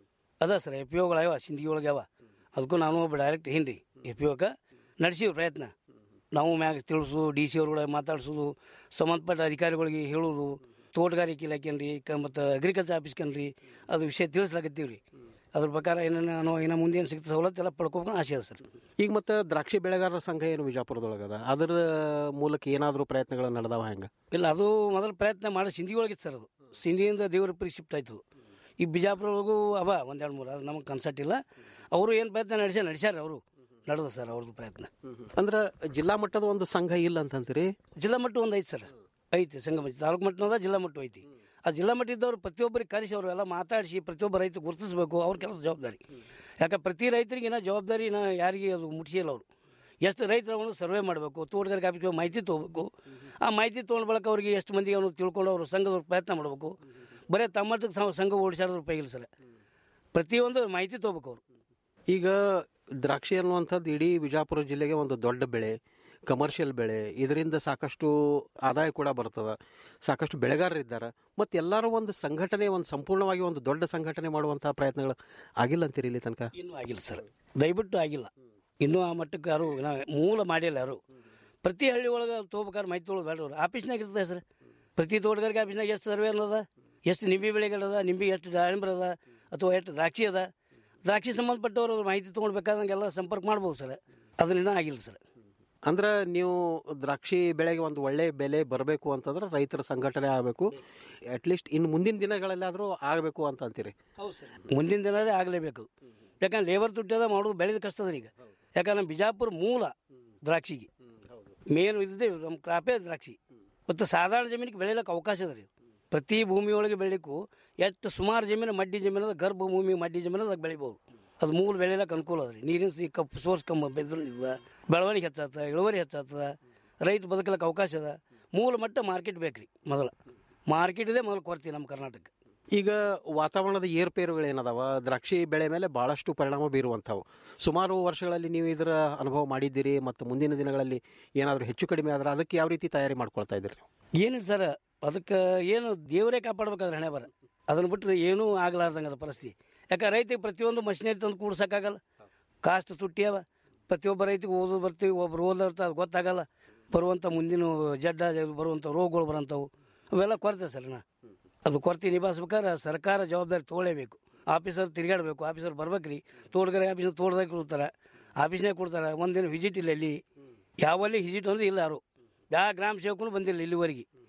ಅದ ಸರ್ ಎಫ್ ಒಗಳಾಗ್ಯಾವ ಸಿಂದಗಿ ಒಳಗೆ ಅವ ಅದಕ್ಕೂ ನಾನು ಒಬ್ಬ ಡೈರೆಕ್ಟ್ ಹಿಂಡಿ ಎಫ್ ಒಕ್ಕೆ ನಡೆಸಿವಿ ಪ್ರಯತ್ನ ನಾವು ಮ್ಯಾಗ ತಿಳಿಸು ಡಿ ಸಿ ಅವ್ರುಗಳ ಮಾತಾಡ್ಸೋದು ಸಂಬಂಧಪಟ್ಟ ಅಧಿಕಾರಿಗಳಿಗೆ ಹೇಳೋದು ತೋಟಗಾರಿಕೆ ಇಲಾಖೆನ್ರಿ ಕ ಮತ್ತು ಅಗ್ರಿಕಲ್ಚರ್ ಆಫೀಸ್ಕನ್ರಿ ಅದು ವಿಷಯ ತಿಳಿಸ್ಲಾಕತ್ತೀವಿ ರೀ ಅದ್ರ ಪ್ರಕಾರ ಏನೇನು ನಾವು ಇನ್ನು ಮುಂದೇನು ಸಿಗ್ತದೆ ಸವಲತ್ತು ಎಲ್ಲ ಪಡ್ಕೋಬೇಕು ಆಸೆ ಅದ ಸರ್ ಈಗ ಮತ್ತು ದ್ರಾಕ್ಷಿ ಬೆಳೆಗಾರರ ಸಂಘ ಏನು ವಿಜಾಪುರದೊಳಗದ ಅದರ ಮೂಲಕ ಏನಾದರೂ ಪ್ರಯತ್ನಗಳು ನಡೆದಾವ ಹೆಂಗೆ ಇಲ್ಲ ಅದು ಮೊದಲು ಪ್ರಯತ್ನ ಮಾಡಿ ಸಿಂಧಿ ಒಳಗಿತ್ತು ಸರ್ ಅದು ಸಿಂಧಿಯಿಂದ ದೇವರ ಪರಿ ಶಿಫ್ಟ್ ಆಯ್ತು ಈ ಬಿಜಾಪುರ ಒಳಗೂ ಅವ ಒಂದೆರಡು ಮೂರು ಅದು ನಮಗೆ ಕನ್ಸರ್ಟ್ ಇಲ್ಲ ಅವರು ಏನು ಪ್ರಯತ್ನ ನಡೆಸ್ಯಾರ ನಡೆಸ್ಯಾರ ಅವರು ನಡೆದ ಸರ್ ಅವ್ರದ್ದು ಪ್ರಯತ್ನ ಅಂದ್ರೆ ಜಿಲ್ಲಾ ಮಟ್ಟದ ಒಂದು ಸಂಘ ಇಲ್ಲ ಅಂತಂತೀರಿ ಜಿಲ್ಲಾ ಮಟ್ಟ ಒಂದು ಐತಿ ಸರ್ ಐತಿ ಸಂಗಮ ತಾಲೂಕು ಮಟ್ಟದ ಜಿಲ್ಲಾ ಮಟ್ಟ ಐತಿ ಆ ಜಿಲ್ಲಾ ಮಟ್ಟ ಇದ್ದವ್ರು ಪ್ರತಿಯೊಬ್ಬರಿಗೆ ಕರೆಸಿ ಅವರು ಎಲ್ಲ ಮಾತಾಡಿಸಿ ಪ್ರತಿಯೊಬ್ಬ ರೈತ ಗುರುತಿಸ್ಬೇಕು ಅವ್ರ ಕೆಲಸ ಜವಾಬ್ದಾರಿ ಯಾಕೆ ಪ್ರತಿ ರೈತರಿಗೆ ಏನೋ ಜವಾಬ್ದಾರಿ ನಾ ಯಾರಿಗೆ ಅದು ಮುಟ್ಟಿಸಿಲ್ಲ ಅವರು ಎಷ್ಟು ರೈತರು ಅವನು ಸರ್ವೆ ಮಾಡಬೇಕು ತೋಟಗಾರಿಕೆ ಆಫೀಸ್ಗೆ ಮಾಹಿತಿ ತೊಗೋಬೇಕು ಆ ಮಾಹಿತಿ ತೊಗೊಂಡ ಬಳಿಕ ಅವ್ರಿಗೆ ಎಷ್ಟು ಮಂದಿಗೆ ಅವನು ತಿಳ್ಕೊಂಡು ಅವರು ಸಂಘದವ್ರು ಪ್ರಯತ್ನ ಮಾಡಬೇಕು ಬರೀ ತಮ್ಮಟ್ಟಕ್ಕೆ ಸಂ- ಸಂಘ ಓಡಿಸಾಡೋದು ರೂಪಾಯಿ ಇಲ್ಲ ಸರ್ ಪ್ರತಿಯೊಂದು ಮಾಹಿತಿ ತೊಗೋಬೇಕು ಅವರು ಈಗ ದ್ರಾಕ್ಷಿ ಅನ್ನುವಂಥದ್ದು ಇಡೀ ವಿಜಾಪುರ ಜಿಲ್ಲೆಗೆ ಒಂದು ದೊಡ್ಡ ಬೆಳೆ ಕಮರ್ಷಿಯಲ್ ಬೆಳೆ ಇದರಿಂದ ಸಾಕಷ್ಟು ಆದಾಯ ಕೂಡ ಬರ್ತದೆ ಸಾಕಷ್ಟು ಬೆಳೆಗಾರರಿದ್ದಾರೆ ಮತ್ತು ಎಲ್ಲರೂ ಒಂದು ಸಂಘಟನೆ ಒಂದು ಸಂಪೂರ್ಣವಾಗಿ ಒಂದು ದೊಡ್ಡ ಸಂಘಟನೆ ಮಾಡುವಂಥ ಪ್ರಯತ್ನಗಳು ಆಗಿಲ್ಲ ಅಂತೀರಿ ಇಲ್ಲಿ ತನಕ ಇನ್ನೂ ಆಗಿಲ್ಲ ಸರ್ ದಯವಿಟ್ಟು ಆಗಿಲ್ಲ ಇನ್ನೂ ಆ ಮಟ್ಟಕ್ಕೆ ಯಾರು ಇನ್ನ ಮೂಲ ಮಾಡಿಲ್ಲ ಯಾರು ಪ್ರತಿ ಹಳ್ಳಿ ಒಳಗೆ ತೊಗೋಬೇಕಾದ್ರೆ ಮಾಹಿತಿ ತೊಗೊಳ್ಳೋದು ಬೇಡ ಅವ್ರು ಆಫೀಸ್ನಾಗ ಇರ್ತದೆ ಸರ್ ಪ್ರತಿ ತೋಟಗಾರಿಕೆ ಆಫೀಸ್ನಾಗ ಎಷ್ಟು ಸರ್ವೆ ಅನ್ನೋದ ಎಷ್ಟು ನಿಂಬೆ ಬೆಳೆಗಳದ ನಿಂಬೆ ಎಷ್ಟು ದಾಳಿಂಬ್ರ ಅದ ಅಥವಾ ಎಷ್ಟು ದ್ರಾಕ್ಷಿ ಅದ ದ್ರಾಕ್ಷಿ ಸಂಬಂಧಪಟ್ಟವರು ಅವ್ರು ಮಾಹಿತಿ ತೊಗೊಳ್ಬೇಕಾದಂಗೆಲ್ಲ ಸಂಪರ್ಕ ಮಾಡ್ಬೋದು ಸರ್ ಅದನ್ನ ಇನ್ನೂ ಆಗಿಲ್ಲ ಸರ್ ಅಂದ್ರೆ ನೀವು ದ್ರಾಕ್ಷಿ ಬೆಳೆಗೆ ಒಂದು ಒಳ್ಳೆ ಬೆಲೆ ಬರಬೇಕು ಅಂತಂದ್ರೆ ರೈತರ ಸಂಘಟನೆ ಆಗಬೇಕು ಅಟ್ಲೀಸ್ಟ್ ಇನ್ನು ಮುಂದಿನ ದಿನಗಳಲ್ಲಾದರೂ ಆಗಬೇಕು ಅಂತ ಅಂತೀರಿ ಹೌದು ಸರ್ ಮುಂದಿನ ದಿನದೇ ಆಗಲೇಬೇಕು ಯಾಕಂದ್ರೆ ಲೇಬರ್ ತುಟ್ಟದ ಮಾಡೋದು ಬೆಳೆದ ಕಷ್ಟ ಅದ ಈಗ ಯಾಕಂದ್ರೆ ನಮ್ಮ ಬಿಜಾಪುರ ಮೂಲ ದ್ರಾಕ್ಷಿಗೆ ಮೇನ್ ಇದ್ದೇ ನಮ್ಮ ಕ್ರಾಪೇ ದ್ರಾಕ್ಷಿ ಮತ್ತು ಸಾಧಾರಣ ಜಮೀನಿಗೆ ಬೆಳೆಯಲಿಕ್ಕೆ ಅವಕಾಶ ಅದ ರೀ ಪ್ರತಿ ಭೂಮಿಯೊಳಗೆ ಬೆಳಿಲಿಕ್ಕೂ ಎಷ್ಟು ಸುಮಾರು ಜಮೀನು ಮಡ್ಡಿ ಜಮೀನು ಅದ ಗರ್ಭ ಭೂಮಿ ಮಡ್ಡಿ ಜಮೀನು ಅದಾಗ ಬೆಳಿಬೋದು ಅದು ಮೂಲ ಬೆಳೆಯಲಿಕ್ಕೆ ಅನುಕೂಲ ಅದ ರೀ ನೀರಿನ ಸಿ ಕಪ್ ಸೋರ್ಸ್ ಕಮ್ಮ ಬೆದ್ರಿಂದ ಬೆಳವಣಿಗೆ ಹೆಚ್ಚಾಗ್ತದೆ ಇಳುವರಿ ಹೆಚ್ಚಾಗ್ತದೆ ರೈತ ಬದುಕಲಿಕ್ಕೆ ಅವಕಾಶ ಅದ ಮೂಲ ಮಟ್ಟ ಮಾರ್ಕೆಟ್ ಬೇಕು ರೀ ಮೊದಲ ಮಾರ್ಕೆಟ್ ಇದೆ ಮೊದಲು ಕೊಡ್ತೀವಿ ನಮ್ಮ ಕರ್ನಾಟಕ ಈಗ ವಾತಾವರಣದ ಏರುಪೇರುಗಳು ಏನದಾವ ದ್ರಾಕ್ಷಿ ಬೆಳೆ ಮೇಲೆ ಬಹಳಷ್ಟು ಪರಿಣಾಮ ಬೀರುವಂಥವು ಸುಮಾರು ವರ್ಷಗಳಲ್ಲಿ ನೀವು ಇದರ ಅನುಭವ ಮಾಡಿದ್ದೀರಿ ಮತ್ತು ಮುಂದಿನ ದಿನಗಳಲ್ಲಿ ಏನಾದರೂ ಹೆಚ್ಚು ಕಡಿಮೆ ಆದ್ರೆ ಅದಕ್ಕೆ ಯಾವ ರೀತಿ ತಯಾರಿ ಮಾಡ್ಕೊಳ್ತಾ ಇದ್ದೀರಿ ನೀವು ಏನಿಲ್ಲ ಸರ್ ಅದಕ್ಕೆ ಏನು ದೇವರೇ ಕಾಪಾಡ್ಬೇಕಾದ್ರೆ ಹಣೆ ಬರ ಅದನ್ನು ಬಿಟ್ಟರೆ ಏನೂ ಆಗ್ಲಾರ್ದಂಗೆ ಅದ ಪರಿಸ್ಥಿತಿ ಯಾಕೆ ರೈತಿಗೆ ಪ್ರತಿಯೊಂದು ಮಷಿನರಿ ತಂದು ಕೂಡ್ಸೋಕ್ಕಾಗಲ್ಲ ಕಾಸ್ಟ್ ತುಟ್ಟಿ ಅವ ಪ್ರತಿಯೊಬ್ಬ ರೈತಿಗೆ ಓದೋದು ಬರ್ತೀವಿ ಒಬ್ರು ಓದಿರ್ತಾರೆ ಅದು ಗೊತ್ತಾಗಲ್ಲ ಬರುವಂಥ ಮುಂದಿನ ಜಡ್ಡ ಬರುವಂಥ ರೋಗಗಳು ಬರೋಂಥವು ಅವೆಲ್ಲ ಕೊರತೆ ಸರ್ ನಾ ಅದು ಕೊರತೆ ನಿಭಾಯಿಸ್ಬೇಕಾದ್ರೆ ಸರ್ಕಾರ ಜವಾಬ್ದಾರಿ ತೊಗೊಳ್ಳೇಬೇಕು ಆಫೀಸರ್ ತಿರುಗಾಡಬೇಕು ಆಫೀಸರ್ ಬರ್ಬೇಕ್ರಿ ತೋಟಗಾರಿಕೆ ಆಫೀಸರ್ ತೋಟದಾಗ ಕೊಡ್ತಾರೆ ಆಫೀಸ್ನಾಗ ಕೊಡ್ತಾರೆ ಒಂದಿನ ವಿಸಿಟ್ ಇಲ್ಲ ಇಲ್ಲಿ ಯಾವಲ್ಲಿ ವಿಸಿಟ್ ಅಂದ್ರೆ ಇಲ್ಲ ಯಾರು ಯಾವ ಗ್ರಾಮ ಸೇವಕನು ಬಂದಿಲ್ಲ ಇಲ್ಲಿವರೆಗೆ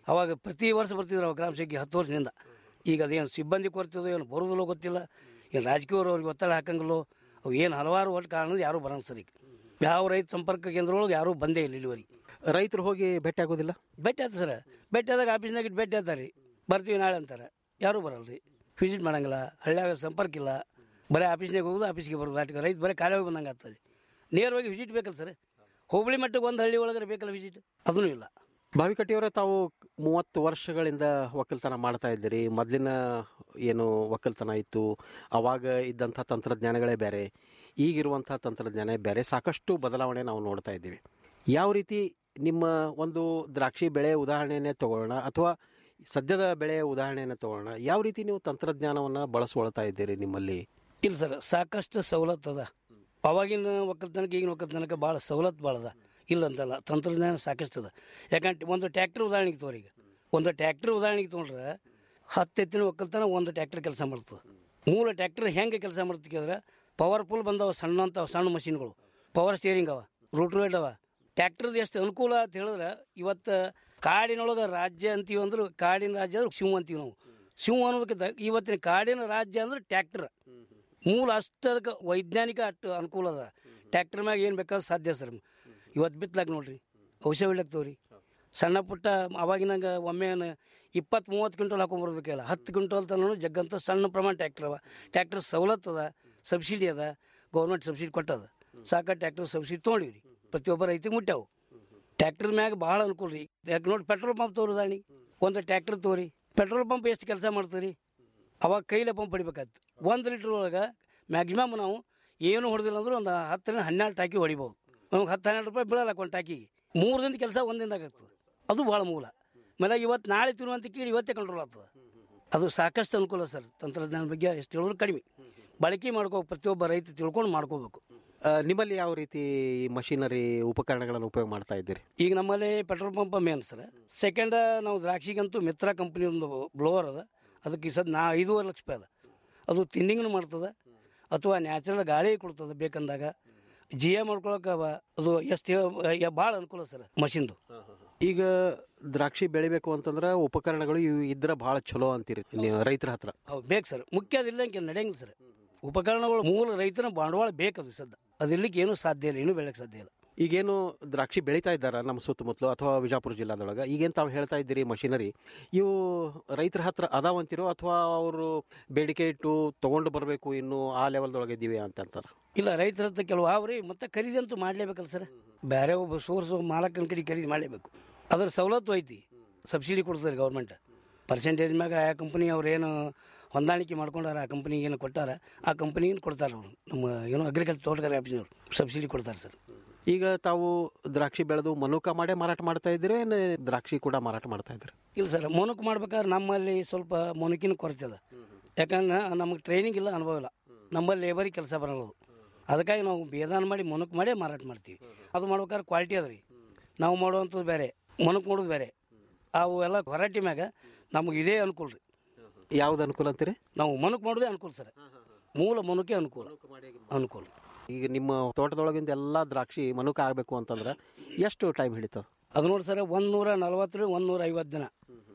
ಅವಾಗ ಪ್ರತಿ ವರ್ಷ ಬರ್ತಿದ್ರು ಅವಾಗ ಗ್ರಾಮ ಸಂಖ್ಯೆ ಹತ್ತು ವರ್ಷದಿಂದ ಈಗ ಅದೇನು ಸಿಬ್ಬಂದಿ ಕೊರತಿದೋ ಏನು ಬರೋದಿಲ್ಲೋ ಗೊತ್ತಿಲ್ಲ ಏನು ರಾಜಕೀಯವ್ರು ಅವ್ರಿಗೆ ಒತ್ತಡ ಹಾಕಂಗಿಲ್ಲೋ ಅವು ಏನು ಹಲವಾರು ಒಟ್ಟು ಕಾರಣದ ಯಾರೂ ಬರೋಂಗ ಸರ್ ಈಗ ಯಾವ ರೈತ ಸಂಪರ್ಕ ಕೇಂದ್ರದೊಳಗೆ ಯಾರೂ ಬಂದೇ ಇಲ್ಲ ಇಲ್ಲಿವರೆಗೆ ರೈತರು ಹೋಗಿ ಭೇಟಿ ಆಗೋದಿಲ್ಲ ಭೇಟಿ ಆಯ್ತು ಸರ್ ಭೇಟಿ ಆದಾಗ ಆಫೀಸ್ನಾಗ ಇಟ್ಟು ಭೇಟಿ ಆಯ್ತಾರೆ ರೀ ಬರ್ತೀವಿ ನಾಳೆ ಅಂತಾರೆ ಯಾರೂ ಬರಲ್ಲ ರೀ ವಿಸಿಟ್ ಮಾಡಂಗಿಲ್ಲ ಹಳ್ಳಿಯಾಗ ಸಂಪರ್ಕ ಇಲ್ಲ ಬರೀ ಆಫೀಸ್ನಾಗ ಹೋಗೋದು ಆಫೀಸ್ಗೆ ಬರೋದು ಆಟಕ್ಕೆ ರೈತ ಬರೀ ಖಾಲಿ ಹೋಗಿ ಬಂದಂಗೆ ಆಗ್ತದೆ ನೇರವಾಗಿ ವಿಸಿಟ್ ಬೇಕಲ್ಲ ಸರ್ ಹುಬ್ಳಿ ಮಟ್ಟಕ್ಕೆ ಒಂದು ಹಳ್ಳಿ ಒಳಗಡೆ ಬೇಕಲ್ಲ ವಿಸಿಟ್ ಅದೂ ಇಲ್ಲ ಬಾವಿಕಟ್ಟಿಯವರೇ ತಾವು ಮೂವತ್ತು ವರ್ಷಗಳಿಂದ ಒಕ್ಕಲ್ತನ ಮಾಡ್ತಾ ಇದ್ದೀರಿ ಮೊದಲಿನ ಏನು ಒಕ್ಕಲ್ತನ ಇತ್ತು ಅವಾಗ ಇದ್ದಂಥ ತಂತ್ರಜ್ಞಾನಗಳೇ ಬೇರೆ ಈಗಿರುವಂಥ ತಂತ್ರಜ್ಞಾನ ಬೇರೆ ಸಾಕಷ್ಟು ಬದಲಾವಣೆ ನಾವು ನೋಡ್ತಾ ಇದ್ದೀವಿ ಯಾವ ರೀತಿ ನಿಮ್ಮ ಒಂದು ದ್ರಾಕ್ಷಿ ಬೆಳೆ ಉದಾಹರಣೆಯನ್ನೇ ತಗೊಳ್ಳೋಣ ಅಥವಾ ಸದ್ಯದ ಬೆಳೆಯ ಉದಾಹರಣೆಯನ್ನು ತಗೊಳ್ಳೋಣ ಯಾವ ರೀತಿ ನೀವು ತಂತ್ರಜ್ಞಾನವನ್ನು ಬಳಸ್ಕೊಳ್ತಾ ಇದ್ದೀರಿ ನಿಮ್ಮಲ್ಲಿ ಇಲ್ಲ ಸರ್ ಸಾಕಷ್ಟು ಸವಲತ್ತು ಅದ ಅವಾಗಿನ ಒಕ್ಕಲ್ತನಕ್ಕೆ ಈಗಿನ ಒಕ್ಕಲ್ತನಕ್ಕೆ ಭಾಳ ಸವಲತ್ತು ಭಾಳ ಅದ ಇಲ್ಲ ಅಂತಲ್ಲ ತಂತ್ರಜ್ಞಾನ ಸಾಕಷ್ಟು ಅದ ಯಾಕಂದ್ರೆ ಒಂದು ಟ್ಯಾಕ್ಟ್ರ್ ಉದಾಹರಣೆಗೆ ತೋರಿ ಈಗ ಒಂದು ಟ್ಯಾಕ್ಟ್ರ್ ಉದಾಹರಣೆಗೆ ತೊಗೊಂಡ್ರೆ ಹತ್ತು ಎತ್ತಿನ ಒಕ್ಕಲ್ತನ ಒಂದು ಟ್ಯಾಕ್ಟ್ರ್ ಕೆಲಸ ಮಾಡ್ತದೆ ಮೂಲ ಟ್ಯಾಕ್ಟ್ರ್ ಹೆಂಗೆ ಕೆಲಸ ಮಾಡ್ತದೆ ಕೇಳಿದ್ರೆ ಪವರ್ಫುಲ್ ಬಂದವ ಸಣ್ಣ ಅಂತ ಸಣ್ಣ ಮಷಿನ್ಗಳು ಪವರ್ ಸ್ಟೇರಿಂಗ್ ಅವ ರೂಟ್ರೋಯ್ಡ್ ಅವ ಟ್ಯಾಕ್ಟ್ರದ್ದು ಎಷ್ಟು ಅನುಕೂಲ ಅಂತ ಹೇಳಿದ್ರೆ ಇವತ್ತು ಕಾಡಿನೊಳಗೆ ರಾಜ್ಯ ಅಂತೀವಿ ಅಂದ್ರೆ ಕಾಡಿನ ರಾಜ್ಯ ಅಂದ್ರೆ ಶಿವ ಅಂತೀವಿ ನಾವು ಶಿವ ಅನ್ನೋದಕ್ಕಿಂತ ಇವತ್ತಿನ ಕಾಡಿನ ರಾಜ್ಯ ಅಂದ್ರೆ ಟ್ಯಾಕ್ಟ್ರ್ ಮೂಲ ಅಷ್ಟು ಅದಕ್ಕೆ ವೈಜ್ಞಾನಿಕ ಅಷ್ಟು ಅನುಕೂಲ ಅದ ಟ್ಯಾಕ್ಟರ್ ಮ್ಯಾಗ ಏನು ಬೇಕಾದ್ರೂ ಸಾಧ್ಯ ಸರ್ ಇವತ್ತು ಬಿತ್ತಲಾಗ ನೋಡ್ರಿ ಔಷಧ ಹೊಡ್ಲಕ್ತವ್ರಿ ಸಣ್ಣ ಪುಟ್ಟ ಅವಾಗಿನಾಗ ಒಮ್ಮೆ ಇಪ್ಪತ್ತು ಮೂವತ್ತು ಕ್ವಿಂಟಲ್ ಹಾಕೊಂಬರ್ಬೇಕಲ್ಲ ಹತ್ತು ಕ್ವಿಂಟಲ್ ತನೂ ಜಗ್ಗಂತ ಸಣ್ಣ ಪ್ರಮಾಣ ಟ್ಯಾಕ್ಟರ್ ಅವ ಟ್ಯಾಕ್ಟರ್ ಸವಲತ್ತು ಅದ ಸಬ್ಸಿಡಿ ಅದ ಗೌರ್ಮೆಂಟ್ ಸಬ್ಸಿಡಿ ಕೊಟ್ಟದ ಸಾಕ ಟ್ಯಾಕ್ಟರ್ ಸಬ್ಸಿಡಿ ತೊಗೊಂಡಿವಿ ರೀ ಪ್ರತಿಯೊಬ್ಬ ರೈತಿಗೆ ಮುಟ್ಟಾವು ಟ್ಯಾಕ್ಟರ್ ಮ್ಯಾಗ ಭಾಳ ಅನುಕೂಲ ರೀ ಯಾಕೆ ನೋಡಿ ಪೆಟ್ರೋಲ್ ಪಂಪ್ ತೋರಿದಾಣಿ ಒಂದು ಟ್ಯಾಕ್ಟರ್ ತೋರಿ ಪೆಟ್ರೋಲ್ ಪಂಪ್ ಎಷ್ಟು ಕೆಲಸ ಮಾಡ್ತೀರಿ ಅವಾಗ ಕೈಲೇ ಪಂಪ್ ಹೊಡಿಬೇಕಾಯ್ತು ಒಂದು ಲೀಟ್ರ್ ಒಳಗೆ ಮ್ಯಾಕ್ಸಿಮಮ್ ನಾವು ಏನು ಹೊಡೆದಿಲ್ಲ ಅಂದ್ರೆ ಒಂದು ಹತ್ತರಿಂದ ಹನ್ನೆರಡು ಟಾಕಿ ಹೊಡಿಬೋದು ನಮ್ಗೆ ಹತ್ತು ಹನ್ನೆರಡು ರೂಪಾಯಿ ಬೀಳಲ್ಲ ಒಂದು ಟಾಕಿಗೆ ಮೂರು ದಿನದ ಕೆಲಸ ಒಂದಿನದಾಗ ಆಗ್ತದೆ ಅದು ಭಾಳ ಮೂಲ ಆಮೇಲೆ ಇವತ್ತು ನಾಳೆ ತಿನ್ನುವಂತ ಕೀಳಿ ಇವತ್ತೇ ಕಂಟ್ರೋಲ್ ಆಗ್ತದೆ ಅದು ಸಾಕಷ್ಟು ಅನುಕೂಲ ಸರ್ ತಂತ್ರಜ್ಞಾನ ಬಗ್ಗೆ ಎಷ್ಟು ಹೇಳಿದ್ರು ಕಡಿಮೆ ಬಳಕೆ ಮಾಡ್ಕೋ ಪ್ರತಿಯೊಬ್ಬ ರೈತ ತಿಳ್ಕೊಂಡು ಮಾಡ್ಕೋಬೇಕು ಆ, ನಿಮ್ಮಲ್ಲಿ ಯಾವ ರೀತಿ ಮಷಿನರಿ ಉಪಕರಣಗಳನ್ನು ಉಪಯೋಗ ಮಾಡ್ತಾ ಇದ್ದೀರಿ ಈಗ ನಮ್ಮಲ್ಲಿ petrol pump main sir second ನಾವು ದ್ರಾಕ್ಷಿಗಂತೂ ಮಿತ್ರ ಕಂಪ್ನಿ ಒಂದು ಬ್ಲೋವರ್ ಅದ ಅದಕ್ಕೆ ಈ ಸದ್ ನಾ ಐದೂವರೆ ಲಕ್ಷ ರೂಪಾಯಿ ಅದ ಅದು ತಿಂಡಿಂಗ್ನು ಮಾಡ್ತದೆ ಅಥವಾ ನ್ಯಾಚುರಲ್ ಗಾಳಿ ಕೊಡ್ತದೆ ಬೇಕಂದಾಗ ಜಿ ಎ ಮಾಡ್ಕೊಳಕ್ಕೆ ಅವ ಅದು ಎಷ್ಟು ಭಾಳ ಅನುಕೂಲ ಸರ್ ಮಷಿನ್ದು ಈಗ ದ್ರಾಕ್ಷಿ ಬೆಳಿಬೇಕು ಅಂತಂದ್ರೆ ಉಪಕರಣಗಳು ಇವು ಇದ್ರೆ ಭಾಳ ಚಲೋ ಅಂತೀರಿ ನೀವು ರೈತರ ಹತ್ರ ಹೌದು ಬೇಕು ಸರ್ ಮುಖ್ಯ ಅದಿಲ್ಲ ಅಂತ ನಡೆಯಂಗಿಲ್ಲ ಸರ್ ಉಪಕರಣಗಳು ಮೂಲ ರೈತನ ಬಂಡವಾಳ ಬೇಕದು ಸದ್ದ ಅದಿರ್ಲಿಕ್ಕೆ ಏನೂ ಸಾಧ್ಯ ಇಲ್ಲ ಏನೂ ಬೆಳಕ್ಕೆ ಸಾಧ್ಯ ಇಲ್ಲ ಈಗೇನು ದ್ರಾಕ್ಷಿ ಬೆಳೀತಾ ಇದ್ದಾರೆ ನಮ್ಮ ಸುತ್ತಮುತ್ತಲು ಅಥವಾ ವಿಜಾಪುರ ಜಿಲ್ಲಾದೊಳಗೆ ಈಗೇನು ತಾವು ಹೇಳ್ತಾ ಇದ್ದೀರಿ ಮಷಿನರಿ ಇವು ರೈತರ ಹತ್ರ ಅದಾವಂತಿರೋ ಅಥವಾ ಅವರು ಬೇಡಿಕೆ ಇಟ್ಟು ತೊಗೊಂಡು ಬರಬೇಕು ಇನ್ನು ಆ ಲೆವೆಲ್ದೊಳಗೆ ಇದ್ದೀವಿ ಅಂತ ಅಂತಾರೆ ಇಲ್ಲ ರೈತರ ಹತ್ರ ಕೆಲವು ಅವ್ರಿ ಮತ್ತೆ ಖರೀದಿ ಅಂತೂ ಮಾಡಲೇಬೇಕಲ್ಲ ಸರ್ ಬೇರೆ ಒಬ್ಬ ಸೋರ್ಸ್ ಮಾಲಕನ ಕಡೆ ಖರೀದಿ ಮಾಡಲೇಬೇಕು ಅದ್ರ ಸವಲತ್ತು ಐತಿ ಸಬ್ಸಿಡಿ ಕೊಡ್ತಾರೆ ಗೌರ್ಮೆಂಟ್ ಪರ್ಸೆಂಟೇಜ್ ಮ್ಯಾಗ ಆ ಕಂಪ್ನಿ ಅವ್ರು ಏನು ಹೊಂದಾಣಿಕೆ ಮಾಡ್ಕೊಂಡಾರ ಆ ಕಂಪ್ನಿಗೆ ಏನು ಕೊಟ್ಟಾರ ಆ ಕಂಪ್ನಿಗೆ ಕೊಡ್ತಾರೆ ಅವರು ನಮ್ಮ ಏನೋ ಅಗ್ರಿಕಲ್ಚರ್ ತೋಟಗಾರಿ ಆಫೀಸ್ನವ್ರು ಸಬ್ಸಿಡಿ ಕೊಡ್ತಾರೆ ಸರ್ ಈಗ ತಾವು ದ್ರಾಕ್ಷಿ ಬೆಳೆದು ಮನುಕ ಮಾಡೇ ಮಾರಾಟ ಮಾಡ್ತಾ ಇದ್ದೀರಿ ಏನು ದ್ರಾಕ್ಷಿ ಕೂಡ ಮಾರಾಟ ಮಾಡ್ತಾ ಇದ್ದೀರಿ ಇಲ್ಲ ಸರ್ ಮೊನಕ್ ಮಾಡ್ಬೇಕಾದ್ರೆ ನಮ್ಮಲ್ಲಿ ಸ್ವಲ್ಪ ಮೊನಕಿನ ಕೊರತೆ ಅದ ಯಾಕಂದ್ರೆ ನಮಗೆ ಟ್ರೈನಿಂಗ್ ಇಲ್ಲ ಅನುಭವ ಇಲ್ಲ ನಮ್ಮಲ್ಲಿ ಲೇಬರಿಗೆ ಕೆಲಸ ಬರಲ್ಲ ಅದು ಅದಕ್ಕಾಗಿ ನಾವು ಬೇದಾನ ಮಾಡಿ ಮೊನಕ್ ಮಾಡೇ ಮಾರಾಟ ಮಾಡ್ತೀವಿ ಅದು ಮಾಡ್ಬೇಕಾದ್ರೆ ಕ್ವಾಲಿಟಿ ಅದ ರೀ ನಾವು ಮಾಡುವಂಥದ್ದು ಬೇರೆ ಮೊನಕ್ ಮಾಡೋದು ಬೇರೆ ಅವು ಎಲ್ಲ ಹೊರಟಿ ಮ್ಯಾಗ ನಮಗೆ ಇದೇ ಅನುಕೂಲ ರೀ ಯಾವ್ದು ಅನುಕೂಲ ಅಂತೀರಿ ನಾವು ಮೊನಕ್ ಮಾಡೋದೇ ಅನುಕೂಲ ಸರ್ ಮೂಲ ಮೊನಕೆ ಅನುಕೂಲ ಅನುಕೂಲ ಈಗ ನಿಮ್ಮ ತೋಟದೊಳಗಿಂದ ಎಲ್ಲ ದ್ರಾಕ್ಷಿ ಮನುಕ ಆಗಬೇಕು ಅಂತಂದ್ರೆ ಎಷ್ಟು ಟೈಮ್ ಹಿಡಿತದೆ ಅದು ನೋಡಿ ಸರ್ ಒಂದು ನೂರ ನಲ್ವತ್ತರಿಂದ ಒಂದು ನೂರ ಐವತ್ತು ದಿನ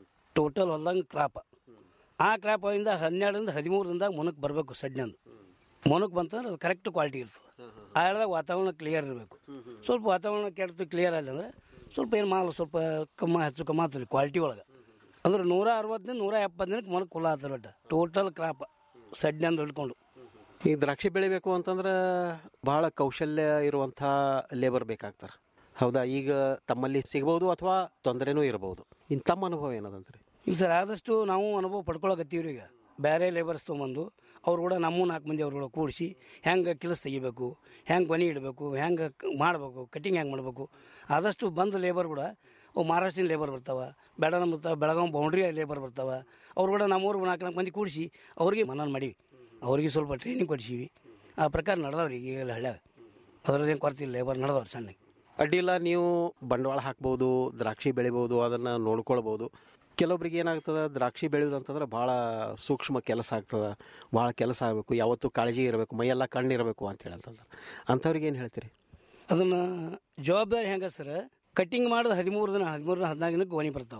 ಟೋಟಲ್ ಹೊಲ್ದಂಗೆ ಕ್ರಾಪ್ ಆ ಕ್ರಾಪ್ ಇಂದ ಹನ್ನೆರಡರಿಂದ ಹದಿಮೂರು ದಿನದಾಗ ಮೊನಕ್ ಬರಬೇಕು ಸಡ್ನಂದು ಮೊನಕ್ ಬಂತಂದ್ರೆ ಅದು ಕರೆಕ್ಟ್ ಕ್ವಾಲಿಟಿ ಇರ್ತದೆ ಆ ಹೇಳಿದಾಗ ವಾತಾವರಣ ಕ್ಲಿಯರ್ ಇರಬೇಕು ಸ್ವಲ್ಪ ವಾತಾವರಣ ಕೆಡ್ತು ಕ್ಲಿಯರ್ ಆಯ್ತು ಅಂದ್ರೆ ಸ್ವಲ್ಪ ಏನು ಮಾಲ್ ಸ್ವಲ್ಪ ಕಮ್ಮ ಹೆಚ್ಚು ಕಮ್ಮ ಆಗ್ತದೆ ಕ್ವಾಲಿಟಿ ಒಳಗೆ ಅಂದ್ರೆ ನೂರ ಅರವತ್ತು ದಿನ ನೂರ ಎಪ್ಪತ್ತು ದಿನಕ್ಕೆ ಮೊನಕ್ ಕುಲ್ಲ ಆಗ್ತದೆ ಒಟ್ಟು ಟೋಟಲ್ ಕ್ರಾಪ್ ಸಡ್ನಂದು ಹಿಡ್ಕೊಂಡು ಈಗ ದ್ರಾಕ್ಷಿ ಬೆಳಿಬೇಕು ಅಂತಂದ್ರೆ ಬಹಳ ಕೌಶಲ್ಯ ಇರುವಂಥ ಲೇಬರ್ ಬೇಕಾಗ್ತಾರೆ ಹೌದಾ ಈಗ ತಮ್ಮಲ್ಲಿ ಸಿಗ್ಬೋದು ಅಥವಾ ತೊಂದರೆನೂ ಇರಬಹುದು ಇನ್ನು ತಮ್ಮ ಅನುಭವ ಏನದಂತ್ರಿ ಇಲ್ಲ ಸರ್ ಆದಷ್ಟು ನಾವು ಅನುಭವ ಪಡ್ಕೊಳಕತ್ತೀವ್ರಿ ಈಗ ಬೇರೆ ಲೇಬರ್ಸ್ ತೊಗೊಂಬಂದು ಅವ್ರು ಕೂಡ ನಮ್ಮ ನಾಲ್ಕು ಮಂದಿ ಅವ್ರು ಕೂಡ ಕೂಡಿಸಿ ಹೆಂಗೆ ಕೆಲಸ ತೆಗಿಬೇಕು ಹೆಂಗೆ ಕೊನೆ ಇಡಬೇಕು ಹೆಂಗೆ ಮಾಡಬೇಕು ಕಟಿಂಗ್ ಹೆಂಗೆ ಮಾಡಬೇಕು ಆದಷ್ಟು ಬಂದ ಲೇಬರ್ ಕೂಡ ಅವು ಮಹಾರಾಷ್ಟ್ರೀನ ಲೇಬರ್ ಬರ್ತಾವ ಬೇಡ ನಮ್ಮ ಬರ್ತಾವ ಬೆಳಗಾವಿ ಬೌಂಡ್ರಿ ಲೇಬರ್ ಬರ್ತಾವ ಅವ್ರು ಕೂಡ ನಮ್ಮೂರು ನಾಲ್ಕು ನಾಲ್ಕು ಮಂದಿ ಕೂಡಿಸಿ ಅವ್ರಿಗೆ ಮನನ್ ಮಾಡೀವಿ ಅವ್ರಿಗೆ ಸ್ವಲ್ಪ ಟ್ರೈನಿಂಗ್ ಕೊಡಿಸೀವಿ ಆ ಪ್ರಕಾರ ನಡೆದವ್ರಿ ಈಗೆಲ್ಲ ಹಳ್ಳ್ಯಾಗ ಅದ್ರದ್ದೇನು ಕೊರತೆ ಇಲ್ಲ ಲೇಬರ್ ನಡೆದವ್ರಿ ಸಣ್ಣ ಅಡ್ಡಿಲ್ಲ ನೀವು ಬಂಡವಾಳ ಹಾಕ್ಬೋದು ದ್ರಾಕ್ಷಿ ಬೆಳಿಬೋದು ಅದನ್ನು ನೋಡ್ಕೊಳ್ಬೋದು ಕೆಲವೊಬ್ರಿಗೆ ಏನಾಗ್ತದೆ ದ್ರಾಕ್ಷಿ ಬೆಳೆಯೋದು ಅಂತಂದ್ರೆ ಭಾಳ ಸೂಕ್ಷ್ಮ ಕೆಲಸ ಆಗ್ತದೆ ಭಾಳ ಕೆಲಸ ಆಗಬೇಕು ಯಾವತ್ತೂ ಕಾಳಜಿ ಇರಬೇಕು ಮೈಯೆಲ್ಲ ಕಣ್ಣಿರಬೇಕು ಅಂತ ಹೇಳಿ ಅಂತಂದ್ರೆ ಅಂಥವ್ರಿಗೆ ಏನು ಹೇಳ್ತೀರಿ ಅದನ್ನು ಜವಾಬ್ದಾರಿ ಹೆಂಗೆ ಸರ್ ಕಟ್ಟಿಂಗ್ ಮಾಡೋದು ಹದಿಮೂರು ದಿನ ಹದಿಮೂರು ದಿನ ಹದಿನಾಲ್ಕು ದಿನಕ್ಕೆ ಗೊನೆ ಬರ್ತಾವೆ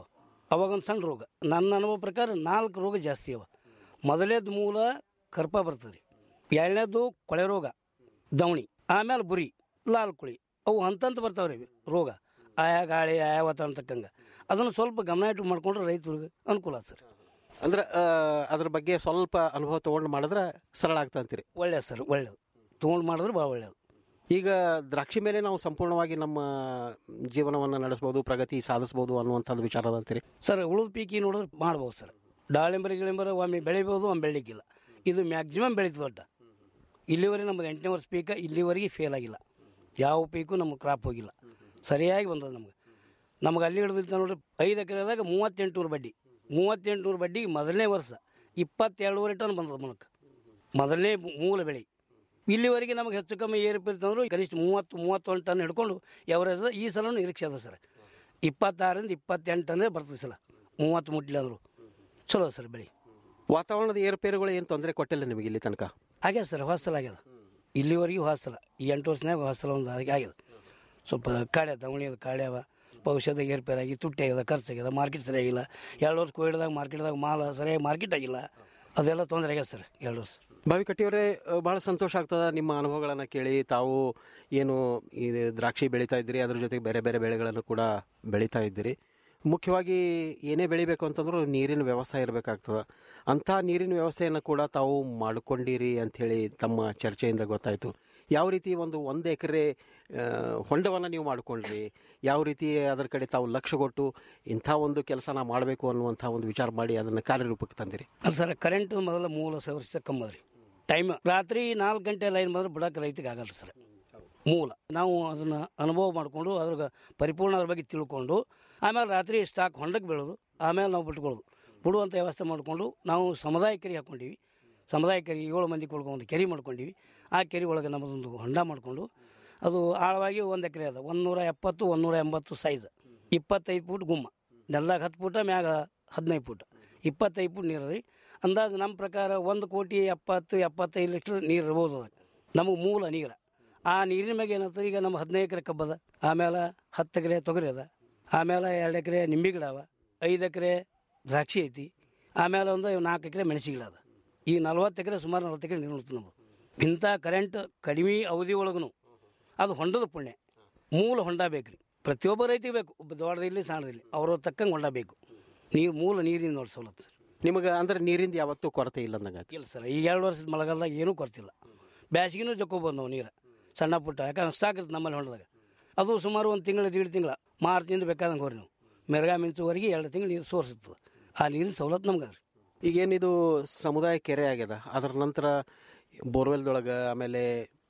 ಅವಾಗ ಒಂದು ಸಣ್ಣ ರೋಗ ನನ್ನ ಅನುಭವ ಪ್ರಕಾರ ನಾಲ್ಕು ರೋಗ ಜಾಸ್ತಿ ಅವ ಮೊದಲೇದು ಮೂಲ ಕರ್ಪ ಬರ್ತದೆ ರೀ ಎರಡನೇದು ಕೊಳೆ ರೋಗ ದವಣಿ ಆಮೇಲೆ ಬುರಿ ಲಾಲ್ ಕುಳಿ ಅವು ಹಂತಂತ ಬರ್ತಾವೆ ರೀ ರೋಗ ಆಯಾ ಗಾಳಿ ಆಯಾ ವಾತಾವರಣ ತಕ್ಕಂಗೆ ಅದನ್ನು ಸ್ವಲ್ಪ ಗಮನ ಇಟ್ಟು ಮಾಡ್ಕೊಂಡ್ರೆ ರೈತರಿಗೆ ಅನುಕೂಲ ಆತ್ ಸರ್ ಅಂದ್ರೆ ಆ, ಅದ್ರ ಬಗ್ಗೆ ಸ್ವಲ್ಪ ಅನುಭವ ತಗೊಂಡು ಮಾಡಿದ್ರೆ ಸರಳ ಆಗ್ತಾ ಅಂತೀರಿ ಒಳ್ಳೆಯದು ಸರ್ ಒಳ್ಳೆಯದು ತೊಗೊಂಡು ಮಾಡಿದ್ರೆ ಭಾಳ ಒಳ್ಳೆಯದು ಈಗ ದ್ರಾಕ್ಷಿ ಮೇಲೆ ನಾವು ಸಂಪೂರ್ಣವಾಗಿ ನಮ್ಮ ಜೀವನವನ್ನು ನಡೆಸ್ಬೋದು ಪ್ರಗತಿ ಸಾಧಿಸ್ಬೋದು ಅನ್ನುವಂಥದ್ದು ವಿಚಾರ ಅದ ಅಂತೀರಿ ಸರ್ ಉಳಿದ ಪೀಕಿ ನೋಡಿದ್ರೆ ಮಾಡ್ಬೋದು ಸರ್ ದಾಳಿಂಬರಿ ಗಿಳಿಂಬರ ಒಮ್ಮೆ ಬೆಳಿಬೋದು ಒಮ್ಮೆ ಬೆಳಿಲಿಕ್ಕಿಲ್ಲ ಇದು ಮ್ಯಾಕ್ಸಿಮಮ್ ಬೆಳೀತದೆ ಒಟ್ಟು ಇಲ್ಲಿವರೆಗೆ ನಮ್ಮದು ಎಂಟನೇ ವರ್ಷ ಪೀಕ ಇಲ್ಲಿವರೆಗೆ ಫೇಲ್ ಆಗಿಲ್ಲ ಯಾವ ಪೀಕು ನಮ್ಗೆ ಕ್ರಾಪ್ ಹೋಗಿಲ್ಲ ಸರಿಯಾಗಿ ಬಂದದ ನಮ್ಗೆ ನಮ್ಗೆ ಅಲ್ಲಿ ಹಿಡಿದಿರ್ತ ನೋಡ್ರಿ ಐದು ಎಕರೆದಾಗ ಮೂವತ್ತೆಂಟು ನೂರು ಬಡ್ಡಿ ಮೂವತ್ತೆಂಟು ನೂರು ಬಡ್ಡಿ ಮೊದಲನೇ ವರ್ಷ ಇಪ್ಪತ್ತೆರಡೂವರೆ ಟನ್ ಬಂದದ మనకు ಮೊದಲನೇ ಮೂಲ ಬೆಳೆ ಇಲ್ಲಿವರೆಗೆ ನಮಗೆ ಹೆಚ್ಚು ಕಮ್ಮಿ ಏರುಪೇರು ತಂದ್ರು ಕನಿಷ್ಠ ಮೂವತ್ತು ಮೂವತ್ತೊಂದು ಟನ್ ಹಿಡ್ಕೊಂಡು ಎವರೇಜ್ ಈ ಸಲ ನಿರೀಕ್ಷೆ ಅದ ಸರ್ ಇಪ್ಪತ್ತಾರರಿಂದ ಇಪ್ಪತ್ತೆಂಟು ಟನ್ನೇ ಬರ್ತದೆ ಸಲ ಮೂವತ್ತು ಮುಟ್ಲಿ ಅಂದರು ಚಲೋ ಸರ್ ಬೆಳೆ ವಾತಾವರಣದ ಏರುಪೇರುಗಳು ಏನು ತೊಂದರೆ ಕೊಟ್ಟಿಲ್ಲ ನಿಮಗೆ ಇಲ್ಲಿ ತನಕ ಆಗ್ಯದ ಸರ್ ಹೊಸಲ ಆಗ್ಯದ ಇಲ್ಲಿವರೆಗೂ ಹೊಸಲ ಈ ಎಂಟು ವರ್ಷನಾಗ ಹೊಸಲ ಒಂದು ಆಗಿ- ಆಗ್ಯದ ಸ್ವಲ್ಪ ಕಾಳೆ ದವಣಿ ಅದ ಕಾಳೆ ಅವ ಔಷಧ ಏರ್ಪೇರಾಗಿ ತುಟ್ಟಿ ಆಗ್ಯದ ಖರ್ಚಾಗ್ಯದ ಮಾರ್ಕೆಟ್ ಸರಿಯಾಗಿಲ್ಲ ಎರಡು ವರ್ಷ ಕೋವಿಡ್ದಾಗ ಮಾರ್ಕೆಟ್ದಾಗ ಮಾಲ್ ಸರಿಯಾಗಿ ಮಾರ್ಕೆಟ್ ಆಗಿಲ್ಲ ಅದೆಲ್ಲ ತೊಂದರೆ ಆಗ್ಯದ ಸರ್ ಎರಡು ವರ್ಷ ಭಾವಿ ಕಟ್ಟಿಯವರೇ ಬಹಳ ಸಂತೋಷ ಆಗ್ತದ ನಿಮ್ಮ ಅನುಭವಗಳನ್ನು ಕೇಳಿ ತಾವು ಏನು ಈ ದ್ರಾಕ್ಷಿ ಬೆಳೀತಾ ಇದ್ದೀರಿ ಅದ್ರ ಜೊತೆಗೆ ಬೇರೆ ಬೇರೆ ಬೆಳೆಗಳನ್ನು ಕೂಡ ಬೆಳೀತಾ ಇದ್ದೀರಿ ಮುಖ್ಯವಾಗಿ ಏನೇ ಬೆಳಿಬೇಕು ಅಂತಂದ್ರೂ ನೀರಿನ ವ್ಯವಸ್ಥೆ ಇರಬೇಕಾಗ್ತದೆ ಅಂಥ ನೀರಿನ ವ್ಯವಸ್ಥೆಯನ್ನು ಕೂಡ ತಾವು ಮಾಡಿಕೊಂಡಿರಿ ಅಂಥೇಳಿ ತಮ್ಮ ಚರ್ಚೆಯಿಂದ ಗೊತ್ತಾಯಿತು ಯಾವ ರೀತಿ ಒಂದು ಒಂದು ಎಕರೆ ಹೊಂಡವನ್ನು ನೀವು ಮಾಡಿಕೊಂಡ್ರಿ ಯಾವ ರೀತಿ ಅದರ ಕಡೆ ತಾವು ಲಕ್ಷ್ಯ ಕೊಟ್ಟು ಇಂಥ ಒಂದು ಕೆಲಸನ ಮಾಡಬೇಕು ಅನ್ನುವಂಥ ಒಂದು ವಿಚಾರ ಮಾಡಿ ಅದನ್ನು ಕಾರ್ಯರೂಪಕ್ಕೆ ತಂದಿರಿ ಅದು ಸರ್ ಕರೆಂಟ್ ಮೊದಲ ಮೂಲ ವರ್ಷ ಕಮ್ಮದ ರೀ ಟೈಮ್ ರಾತ್ರಿ ನಾಲ್ಕು ಗಂಟೆ ಲೈನ್ ಬಂದ್ರೆ ಬಿಡಕ್ಕೆ ರೈತಿಗೆ ಆಗಲ್ಲ ಸರ್ ಮೂಲ ನಾವು ಅದನ್ನು ಅನುಭವ ಮಾಡಿಕೊಂಡು ಅದ್ರ ಪರಿಪೂರ್ಣ ಅದ್ರ ಬಗ್ಗೆ ತಿಳ್ಕೊಂಡು ಆಮೇಲೆ ರಾತ್ರಿ ಸ್ಟಾಕ್ ಹೊಂಡಕ್ಕೆ ಬೀಳೋದು ಆಮೇಲೆ ನಾವು ಬಿಟ್ಕೊಳ್ಳೋದು ಬಿಡುವಂಥ ವ್ಯವಸ್ಥೆ ಮಾಡಿಕೊಂಡು ನಾವು ಸಮುದಾಯ ಕೆರೆ ಹಾಕ್ಕೊಂಡಿವಿ ಸಮುದಾಯ ಕೆರೆ ಏಳು ಮಂದಿ ಕೊಡ್ಕೊಂಡು ಒಂದು ಕೆರೆ ಮಾಡ್ಕೊಂಡಿವಿ ಆ ಕೆರೆ ಒಳಗೆ ನಮ್ಮದೊಂದು ಹೊಂಡ ಮಾಡಿಕೊಂಡು ಅದು ಆಳವಾಗಿ ಒಂದು ಎಕರೆ ಅದ ಒಂದೂರ ಎಪ್ಪತ್ತು ಒಂದೂರ ಎಂಬತ್ತು ಸೈಜ್ ಇಪ್ಪತ್ತೈದು ಫುಟ್ ಗುಮ್ಮ ನೆಲ್ದಾಗ ಹತ್ತು ಫುಟ ಮ್ಯಾಗ ಹದಿನೈದು ಫುಟ್ ಇಪ್ಪತ್ತೈದು ಫುಟ್ ನೀರು ರೀ ಅಂದಾಜು ನಮ್ಮ ಪ್ರಕಾರ ಒಂದು ಕೋಟಿ ಎಪ್ಪತ್ತು ಎಪ್ಪತ್ತೈದು ಲೀಟ್ರ್ ನೀರು ಇರ್ಬೋದು ಅದ್ರಾಗ ನಮಗೆ ಮೂಲ ನೀರು ಆ ನೀರಿನ ಮ್ಯಾಗ ಏನಂತಾರೆ ಈಗ ನಮ್ಮ ಹದಿನೈದು ಎಕರೆ ಕಬ್ಬದ ಆಮೇಲೆ ಹತ್ತು ಎಕರೆ ತೊಗರಿ ಅದ ಆಮೇಲೆ ಎರಡು ಎಕರೆ ನಿಂಬೆ ಗಿಡ ಅವ ಐದು ಎಕರೆ ದ್ರಾಕ್ಷಿ ಐತಿ ಆಮೇಲೆ ಒಂದು ನಾಲ್ಕು ಎಕರೆ ಮೆಣಸಿ ಗಿಡ ಅದ ಈ ನಲ್ವತ್ತು ಎಕರೆ ಸುಮಾರು ನಲ್ವತ್ತು ಎಕರೆ ನೀರು ಉಣ್ತು ನಮ್ಗೆ ಇಂಥ ಕರೆಂಟ್ ಕಡಿಮೆ ಅವಧಿ ಒಳಗೂ ಅದು ಹೊಂಡದ ಪುಣ್ಯ ಮೂಲ ಹೊಂಡ ಬೇಕು ರೀ ಪ್ರತಿಯೊಬ್ಬ ರೈತಿಗೆ ಬೇಕು ಒಬ್ಬ ದೊಡ್ಡದಿರಲಿ ಸಣ್ಣದಿರಲಿ ಅವ್ರ ತಕ್ಕಂಗೆ ಹೊಂಡ ಬೇಕು ನೀರು ಮೂಲ ನೀರಿನ ನೋಡಿ ಸವಲತ್ತು ನಿಮಗೆ ಅಂದ್ರೆ ನೀರಿಂದ ಯಾವತ್ತೂ ಕೊರತೆ ಇಲ್ಲ ಅಂದಂಗೆ ಇಲ್ಲ ಸರ್ ಈಗ ಎರಡು ವರ್ಷದ ಮಳೆಗಾಲದಾಗ ಏನೂ ಕೊಡ್ತಿಲ್ಲ ಬ್ಯಾಸಿಗೆನೂ ಜಕ್ಕೊ ಬಂದವು ನೀರು ಸಣ್ಣ ಪುಟ್ಟ ಯಾಕಂದ್ರೆ ಸಾಕಿರುತ್ತೆ ನಮ್ಮಲ್ಲಿ ಹೊಂಡದಾಗ ಅದು ಸುಮಾರು ಒಂದು ತಿಂಗಳು ದೀಡ್ ತಿಂಗಳ ಮಾರ್ಚಿಂದ ಬೇಕಾದಂಗೆ ಹೋರಿ ನೀವು ಮೆರಗಾ ಮಿಂಚುವರೆಗೆ ಎರಡು ತಿಂಗಳು ನೀರು ಸೋರ್ಸ್ ಇರ್ತದೆ ಆ ನೀರಿನ ಸವಲತ್ತು ನಮ್ಗೆ ಅದ ರೀ ಈಗೇನಿದು ಸಮುದಾಯ ಕೆರೆ ಆಗ್ಯದ ಅದರ ನಂತರ ಬೋರ್ವೆಲ್ದೊಳಗೆ ಆಮೇಲೆ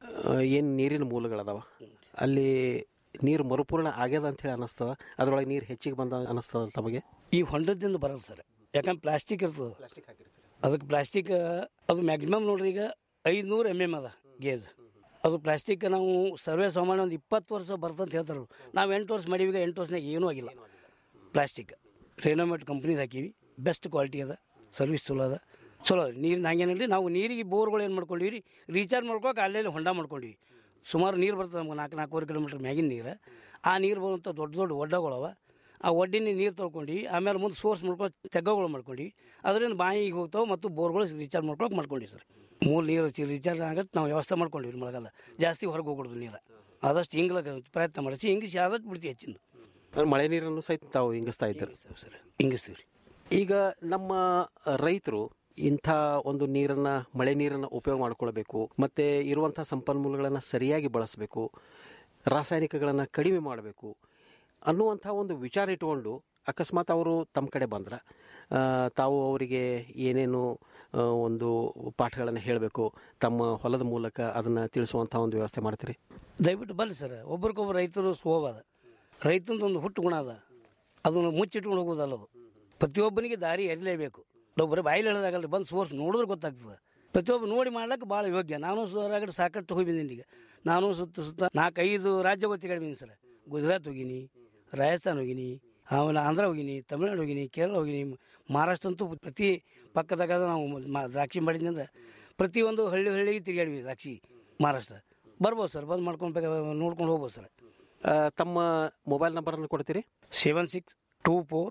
ಏನು ನೀರಿನ ಮೂಲಗಳದಾವ ಅಲ್ಲಿ ನೀರು ಮರುಪೂರ್ಣ ಆಗ್ಯದ ಅಂತ ಹೇಳಿ ಅನ್ನಿಸ್ತದ ಅದ್ರೊಳಗೆ ನೀರು ಹೆಚ್ಚಿಗೆ ಬಂದ ಅನ್ನಿಸ್ತದ ತಮಗೆ ಈ ಹೊಂಡದಿಂದ ಬರಲ್ಲ ಸರ್ ಯಾಕಂದ್ರೆ ಪ್ಲಾಸ್ಟಿಕ್ ಇರ್ತದೆ ಅದಕ್ಕೆ ಪ್ಲಾಸ್ಟಿಕ್ ಅದು ಮ್ಯಾಕ್ಸಿಮಮ್ ನೋಡ್ರಿ ಈಗ ಐದುನೂರು ಎಮ್ ಎಮ್ ಅದ ಗೇಜ್ ಅದು ಪ್ಲಾಸ್ಟಿಕ್ ನಾವು ಸರ್ವೇ ಸಾಮಾನ್ಯ ಒಂದು ಇಪ್ಪತ್ತು ವರ್ಷ ಬರ್ತಂತ ಹೇಳ್ತಾರೆ ನಾವು ಎಂಟು ವರ್ಷ ಮಾಡೀವಿ ಈಗ ಎಂಟು ವರ್ಷನಾಗ ಏನೂ ಆಗಿಲ್ಲ ಪ್ಲಾಸ್ಟಿಕ್ ರೇನೋಮೇಟ್ ಕಂಪ್ನಿದು ಹಾಕೀವಿ ಬೆಸ್ಟ್ ಕ್ವಾಲಿಟಿ ಅದ ಸರ್ವಿಸ್ ಚಲೋ ಅದ ಚಲೋ ಅದ ನೀರಿನ ಹಂಗೇನಿಲ್ಲ ನಾವು ನೀರಿಗೆ ಬೋರ್ಗಳು ಏನು ಮಾಡ್ಕೊಂಡಿವಿ ರೀ ರೀಚಾರ್ಜ್ ಮಾಡ್ಕೊಳಕ್ಕೆ ಅಲ್ಲೇ ಹೊಂಡ ಮಾಡ್ಕೊಂಡಿವಿ ಸುಮಾರು ನೀರು ಬರ್ತದೆ ನಮ್ಗೆ ನಾಲ್ಕು ನಾಲ್ಕೂವರೆ ಕಿಲೋಮೀಟ್ರ್ ಮ್ಯಾಗಿನ ನೀರು ಆ ನೀರು ಬರುವಂಥ ದೊಡ್ಡ ದೊಡ್ಡ ಒಡ್ಡಗಳವ ಆ ಒಡ್ಡಿನ ನೀರು ತೊಳ್ಕೊಂಡಿವಿ ಆಮೇಲೆ ಮುಂದೆ ಸೋರ್ಸ್ ಮಾಡ್ಕೊಂಡು ತೆಗ್ಗಗಳು ಮಾಡ್ಕೊಂಡಿವಿ ಅದರಿಂದ ಬಾಯಿಗೆ ಹೋಗ್ತಾವೆ ಮತ್ತು ಬೋರ್ಗಳು ರೀಚಾರ್ಜ್ ಮಾಡ್ಕೊಳಕ್ಕೆ ಮಾಡ್ಕೊಂಡಿವಿ ಸರ್ ಮೂಲ ನೀರು ರೀಚಾರ್ಜ್ ಆಗತ್ತೆ ನಾವು ವ್ಯವಸ್ಥೆ ಮಾಡ್ಕೊಂಡಿವಿ ಮಳೆಗಾಲ ಜಾಸ್ತಿ ಹೊರಗೆ ಹೋಗ್ಬಿಡ್ದು ನೀರು ಆದಷ್ಟು ಹಿಂಗ್ಲಕ್ಕೆ ಪ್ರಯತ್ನ ಮಾಡಿಸಿ ಹಿಂಗಿಸಿ ಆದಷ್ಟು ಬಿಡ್ತೀವಿ ಹೆಚ್ಚಿಂದು ಮಳೆ ನೀರನ್ನು ಸಹಿತ ತಾವು ಹಿಂಗಿಸ್ತಾ ಇದ್ದಾರೆ ಸರ್ ಹಿಂಗಿಸ್ತೀವಿ ರೀ ಈಗ ನಮ್ಮ ರೈತರು ಇಂಥ ಒಂದು ನೀರನ್ನು ಮಳೆ ನೀರನ್ನು ಉಪಯೋಗ ಮಾಡ್ಕೊಳ್ಬೇಕು ಮತ್ತು ಇರುವಂಥ ಸಂಪನ್ಮೂಲಗಳನ್ನು ಸರಿಯಾಗಿ ಬಳಸಬೇಕು ರಾಸಾಯನಿಕಗಳನ್ನು ಕಡಿಮೆ ಮಾಡಬೇಕು ಅನ್ನುವಂಥ ಒಂದು ವಿಚಾರ ಇಟ್ಕೊಂಡು ಅಕಸ್ಮಾತ್ ಅವರು ತಮ್ಮ ಕಡೆ ಬಂದ್ರೆ ಆ, ತಾವು ಅವರಿಗೆ ಏನೇನು ಆ, ಒಂದು ಪಾಠಗಳನ್ನು ಹೇಳಬೇಕು ತಮ್ಮ ಹೊಲದ ಮೂಲಕ ಅದನ್ನು ತಿಳಿಸುವಂಥ ಒಂದು ವ್ಯವಸ್ಥೆ ಮಾಡ್ತೀರಿ ದಯವಿಟ್ಟು ಬರ್ರಿ ಸರ್ ಒಬ್ರಿಗೊಬ್ಬರು ರೈತರು ಸ್ವಭಾವ ಅದ ರೈತಂದು ಒಂದು ಹುಟ್ಟು ಗುಣ ಅದ ಅದನ್ನು ಮುಚ್ಚಿಟ್ಕೊಂಡು ಹೋಗೋದಲ್ಲ ಅದು ಪ್ರತಿಯೊಬ್ಬನಿಗೆ ದಾರಿ ಎರಿಲೇಬೇಕು ನಾವು ಬರೀ ಬಾಯಲ್ಲಿ ಹೇಳೋದಾಗಲ್ಲ ಬಂದು ಸೋರ್ಸ್ ನೋಡಿದ್ರೆ ಗೊತ್ತಾಗ್ತದೆ ಪ್ರತಿಯೊಬ್ಬ ನೋಡಿ ಮಾಡ್ಲಿಕ್ಕೆ ಭಾಳ ಯೋಗ್ಯ ನಾನು ಹೊರಗಡೆ ಸಾಕಷ್ಟು ಹೋಗಿ ಬಂದೀನಿ ಈಗ ನಾನು ಸುತ್ತ ಸುತ್ತ ನಾಲ್ಕೈದು ರಾಜ್ಯ ಗೊತ್ತಿಗೆ ಬಂದೀನಿ ಸರ್ ಗುಜರಾತ್ ಹೋಗಿನಿ ರಾಜಸ್ಥಾನ್ ಹೋಗಿನಿ ಆಮೇಲೆ ಆಂಧ್ರ ಹೋಗಿನಿ ತಮಿಳ್ನಾಡು ಹೋಗಿನಿ ಕೇರಳ ಹೋಗಿನಿ ಮಹಾರಾಷ್ಟ್ರ ಅಂತೂ ಪ್ರತಿ ಪಕ್ಕದಾಗ ನಾವು ಮ- ದ್ರಾಕ್ಷಿ ಮಾಡಿದ್ರಿಂದ ಪ್ರತಿಯೊಂದು ಹಳ್ಳಿ ಹಳ್ಳಿಗೆ ತಿರುಗಾಡಿವಿ ದ್ರಾಕ್ಷಿ ಮಹಾರಾಷ್ಟ್ರ ಬರ್ಬೋದು ಸರ್ ಬಂದು ಮಾಡ್ಕೊಂಡು ಬೇಕಾ ನೋಡ್ಕೊಂಡು ಹೋಗ್ಬೋದು ಸರ್ ಆ, ತಮ್ಮ ಮೊಬೈಲ್ ನಂಬರನ್ನು ಕೊಡ್ತೀರಿ seven six two four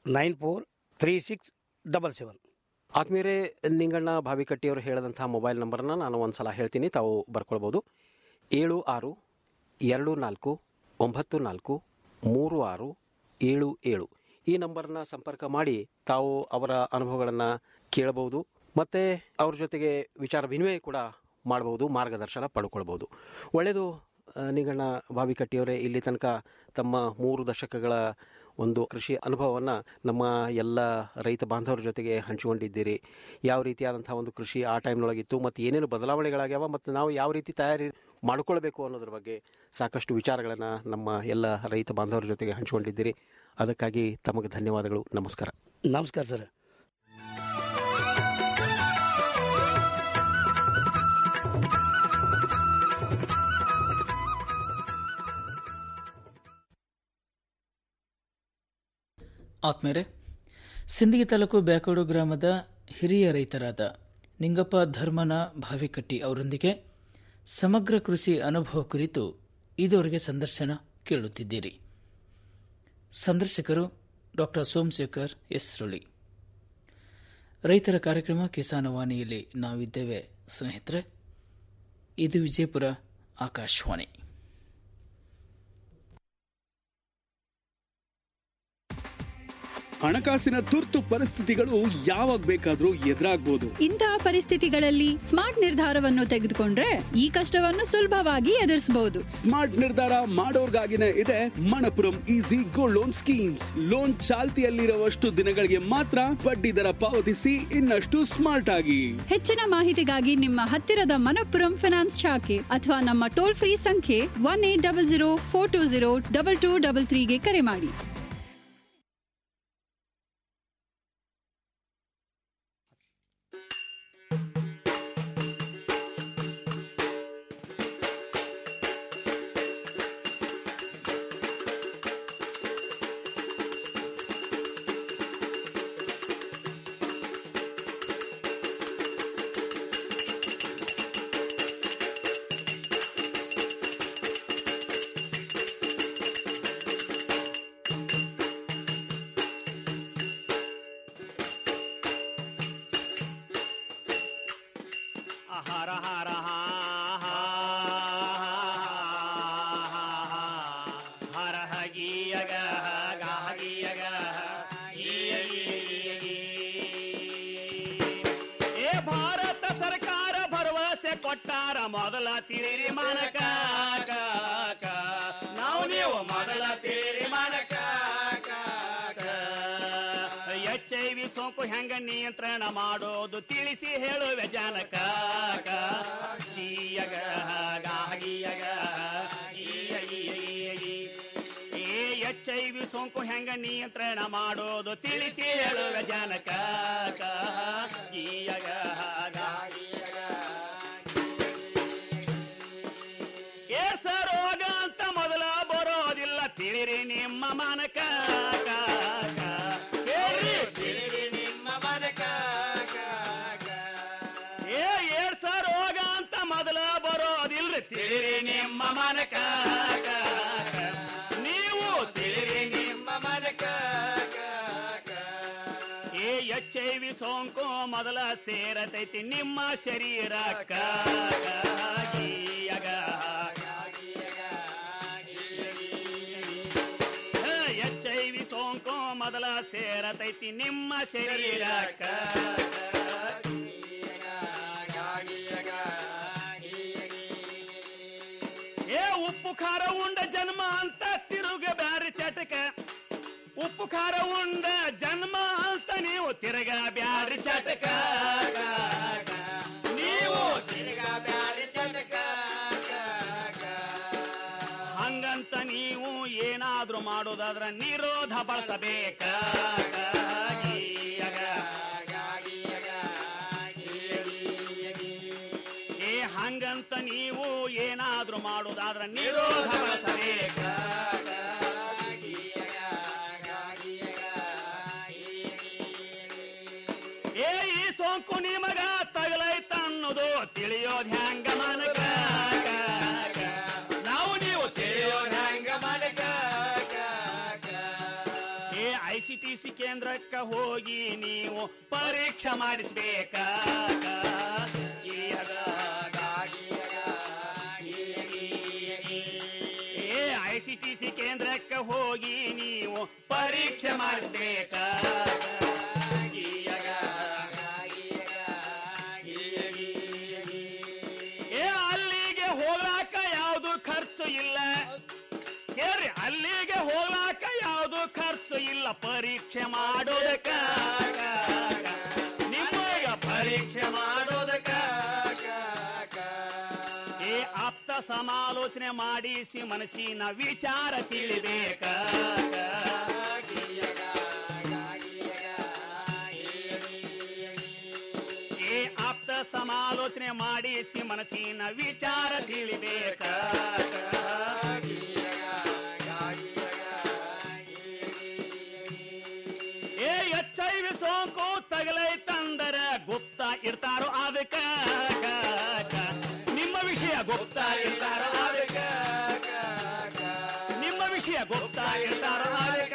nine four three six double seven ಆದ್ಮೇಲೆ ನಿಂಗಣ್ಣ ಭಾವಿಕಟ್ಟಿಯವರು ಹೇಳಿದಂತಹ ಮೊಬೈಲ್ ನಂಬರ್ನ ನಾನು ಒಂದ್ಸಲ ಹೇಳ್ತೀನಿ ತಾವು ಬರ್ಕೊಳ್ಬೋದು ಏಳು ಆರು ಎರಡು ನಾಲ್ಕು ಒಂಬತ್ತು ನಾಲ್ಕು ಮೂರು ಆರು ಏಳು ಏಳು ಈ ನಂಬರ್ನ ಸಂಪರ್ಕ ಮಾಡಿ ತಾವು ಅವರ ಅನುಭವಗಳನ್ನು ಕೇಳಬಹುದು ಮತ್ತು ಅವ್ರ ಜೊತೆಗೆ ವಿಚಾರ ವಿನಿಮಯ ಕೂಡ ಮಾಡಬಹುದು ಮಾರ್ಗದರ್ಶನ ಪಡ್ಕೊಳ್ಬೋದು ಒಳ್ಳೆಯದು ಆ, ನಿಂಗಣ್ಣ ಭಾವಿಕಟ್ಟಿಯವರೇ ಇಲ್ಲಿ ತನಕ ತಮ್ಮ ಮೂರು ದಶಕಗಳ ಒಂದು ಕೃಷಿ ಅನುಭವವನ್ನು ನಮ್ಮ ಎಲ್ಲ ರೈತ ಬಾಂಧವರ ಜೊತೆಗೆ ಹಂಚಿಕೊಂಡಿದ್ದೀರಿ ಯಾವ ರೀತಿಯಾದಂಥ ಒಂದು ಕೃಷಿ ಆ ಟೈಮ್ನೊಳಗಿತ್ತು ಮತ್ತು ಏನೇನು ಬದಲಾವಣೆಗಳಾಗ್ಯಾವ ಮತ್ತು ನಾವು ಯಾವ ರೀತಿ ತಯಾರಿ ಮಾಡಿಕೊಳ್ಬೇಕು ಅನ್ನೋದ್ರ ಬಗ್ಗೆ ಸಾಕಷ್ಟು ವಿಚಾರಗಳನ್ನು ನಮ್ಮ ಎಲ್ಲ ರೈತ ಬಾಂಧವರ ಜೊತೆಗೆ ಹಂಚಿಕೊಂಡಿದ್ದೀರಿ ಅದಕ್ಕಾಗಿ ತಮಗೆ ಧನ್ಯವಾದಗಳು ನಮಸ್ಕಾರ ನಮಸ್ಕಾರ ಸರ್ ಆತ್ಮೇರೆ ಸಿಂದಗಿ ತಾಲೂಕು ಬ್ಯಾಕೋಡು ಗ್ರಾಮದ ಹಿರಿಯ ರೈತರಾದ ನಿಂಗಪ್ಪ ಧರ್ಮನ ಭಾವಿಕಟ್ಟಿ ಅವರೊಂದಿಗೆ ಸಮಗ್ರ ಕೃಷಿ ಅನುಭವ ಕುರಿತು ಇದುವರೆಗೆ ಸಂದರ್ಶನ ಕೇಳುತ್ತಿದ್ದೀರಿ ಸಂದರ್ಶಕರು ಡಾಕ್ಟರ್ ಸೋಮಶೇಖರ್ ಎಸ್ ರುಳಿ ರೈತರ ಕಾರ್ಯಕ್ರಮ ಕಿಸಾನವಾಣಿಯಲ್ಲಿ ನಾವಿದ್ದೇವೆ ಸ್ನೇಹಿತರೆ ಇದು ವಿಜಯಪುರ ಆಕಾಶವಾಣಿ ಹಣಕಾಸಿನ ತುರ್ತು ಪರಿಸ್ಥಿತಿಗಳು ಯಾವಾಗ ಬೇಕಾದ್ರೂ ಎದುರಾಗ್ಬೋದು ಇಂತಹ ಪರಿಸ್ಥಿತಿಗಳಲ್ಲಿ ಸ್ಮಾರ್ಟ್ ನಿರ್ಧಾರವನ್ನು ತೆಗೆದುಕೊಂಡ್ರೆ ಈ ಕಷ್ಟವನ್ನು ಸುಲಭವಾಗಿ ಎದುರಿಸಬಹುದು ಸ್ಮಾರ್ಟ್ ನಿರ್ಧಾರ ಮಾಡೋರ್ಗಾಗಿನೇ ಇದೆ Manappuram easy gold loan schemes loan ಚಾಲ್ತಿಯಲ್ಲಿರುವಷ್ಟು ದಿನಗಳಿಗೆ ಮಾತ್ರ ಬಡ್ಡಿ ದರ ಪಾವತಿಸಿ ಇನ್ನಷ್ಟು ಸ್ಮಾರ್ಟ್ ಆಗಿ ಹೆಚ್ಚಿನ ಮಾಹಿತಿಗಾಗಿ ನಿಮ್ಮ ಹತ್ತಿರದ ಮನಪ್ಪುರಂ ಫಿನಾನ್ಸ್ ಶಾಖೆ ಅಥವಾ ನಮ್ಮ ಟೋಲ್ ಫ್ರೀ ಸಂಖ್ಯೆ one eight double zero four two zero double two double ತ್ರೀಗೆ ಕರೆ ಮಾಡಿ ಹರ ಹರ ಹರ ಹಗಿಯಗ ಗಾಗಿಯಗ ಏ ಭಾರತ ಸರ್ಕಾರ ಭರವಸೆ ಕೊಟ್ಟಾರ ಮೊದಲ ತಿರಿರಿ ಮಾನಕ ನಾವು ನೀವು ಮೊದಲ ತಿರಿರಿ ಮಾನಕ ಎಚ್ ಐ ವಿ ಸೋಂಕು ಹೆಂಗ ನಿಯಂತ್ರಣ ಮಾಡೋದು ತಿಳಿಸಿ ಹೇಳುವೆ ಜನಕ ಗೀಯಗ ಗಾಗಿಯಗ ಏ ಎಚ್ ಐ ವಿ ಸೋಂಕು ಹೆಂಗ ನಿಯಂತ್ರಣ ಮಾಡೋದು ತಿಳಿಸಿ ಹೇಳುವೆ ಜನಕ ಗೀಯಗ ಗಾಗಿಯಗ ಏಸ ರೋಗ ಅಂತ ಮೊದಲ ಬರೋದಿಲ್ಲ ತಿಳಿರಿ ನಿಮ್ಮ ಮನಕ ಹೇಳ್ರಿ ತಿಳಿರಿ ನಿಮ್ಮ ಮನಕ ಏ ಏಡ್ಸ ರೋಗ ಅಂತ ಮೊದಲ ಬರೋದಿಲ್ರಿ ತಿಳಿರಿ ನಿಮ್ಮ ಮನಕ ನೀವು ತಿಳಿರಿ ನಿಮ್ಮ ಮನಕ ಏ ಎಚ್ ಐ ವಿ ಸೋಂಕು ಮೊದಲ ಸೇರತೈತಿ ನಿಮ್ಮ ಶರೀರಕ್ಕ ಗೀಯಗ ಎಚ್ ಐ ವಿ ಸೋಂಕು ಮೊದಲ ಸೇರತೈತಿ ನಿಮ್ಮ ಶರೀರಕ್ಕ ಏ ಉಪ್ಪು ಖಾರ ಉಂಡ ಜನ್ಮ ಅಂತ ತಿರುಗ ಬ್ಯಾರಿ ಚಟಕ ಉಪ್ಪು ಖಾರ ಉಂಡ ಜನ್ಮ ಅಂತ ನೀವು ತಿರುಗ ಬ್ಯಾರಿ ಚಟಕ ನೀವು ತಿರುಗ ಬ್ಯಾರಿ ಚಟಕ ಹಂಗಂತ ನೀವು ಏನಾದ್ರೂ ಮಾಡೋದಾದ್ರ ನಿರೋಧ ಬಳಸಬೇಕ ಏ ಹಂಗಂತ ನೀವು ಏನಾದ್ರೂ ಮಾಡೋದಾದ್ರ ನಿರೋಧ ಬಳಸಬೇಕ ಏ ಈ ಸೋಂಕು ನಿಮಗ ತಗಲೈತ ಅನ್ನೋದು ತಿಳಿಯೋದ್ ಹೆಂಗ ಮನಕ ನಾವು ನೀವು ತಿಳಿಯೋದ್ ಹೆಂಗ ಮನಕ ಏ ಐ ಸಿ ಟಿ ಸಿ ಕೇಂದ್ರಕ್ಕ ಹೋಗಿ ನೀವು ಪರೀಕ್ಷೆ ಮಾಡಿಸ್ಬೇಕ ಏ ಐ ಸಿ ಟಿ ಸಿ ಕೇಂದ್ರಕ್ಕೆ ಹೋಗಿ ನೀವು ಪರೀಕ್ಷೆ ಮಾಡಿಸ್ಬೇಕ ಏ ಅಲ್ಲಿಗೆ ಹೋಗ್ಲಾಕ ಯಾವುದು ಖರ್ಚು ಇಲ್ಲ ಕೇಳ್ರಿ ಅಲ್ಲಿಗೆ ಹೋಗ್ಲಾಕ ಯಾವುದು ಖರ್ಚು ಇಲ್ಲ ಪರೀಕ್ಷೆ ಮಾಡೋದಕ್ಕ ನಿಮ್ಮಗ ಪರೀಕ್ಷೆ ಮಾಡೋದಕ್ಕ ಏ ಆಪ್ತ ಸಮಾಲೋಚನೆ ಮಾಡಿಸಿ ಮನಸ್ಸಿನ ವಿಚಾರ ತಿಳಿಬೇಕ ಏ ಆಪ್ತ ಸಮಾಲೋಚನೆ ಮಾಡಿಸಿ ಮನಸ್ಸಿನ ವಿಚಾರ ತಿಳಿಬೇಕ ಏ ಎಚ್ ಐ ವಿ ಸೋಂಕು ತಗಲೈತಂದರ ಗುಪ್ತ ಇರ್ತಾರೋ ಅದಕ್ಕ ನಿಮ್ಮ ವಿಷಯ ಗುಪ್ತ ಇರ್ತಾರೋ ಅದಕ್ಕ ನಿಮ್ಮ ವಿಷಯ ಗುಪ್ತ ಇರ್ತಾರೋ ಅದಕ್ಕ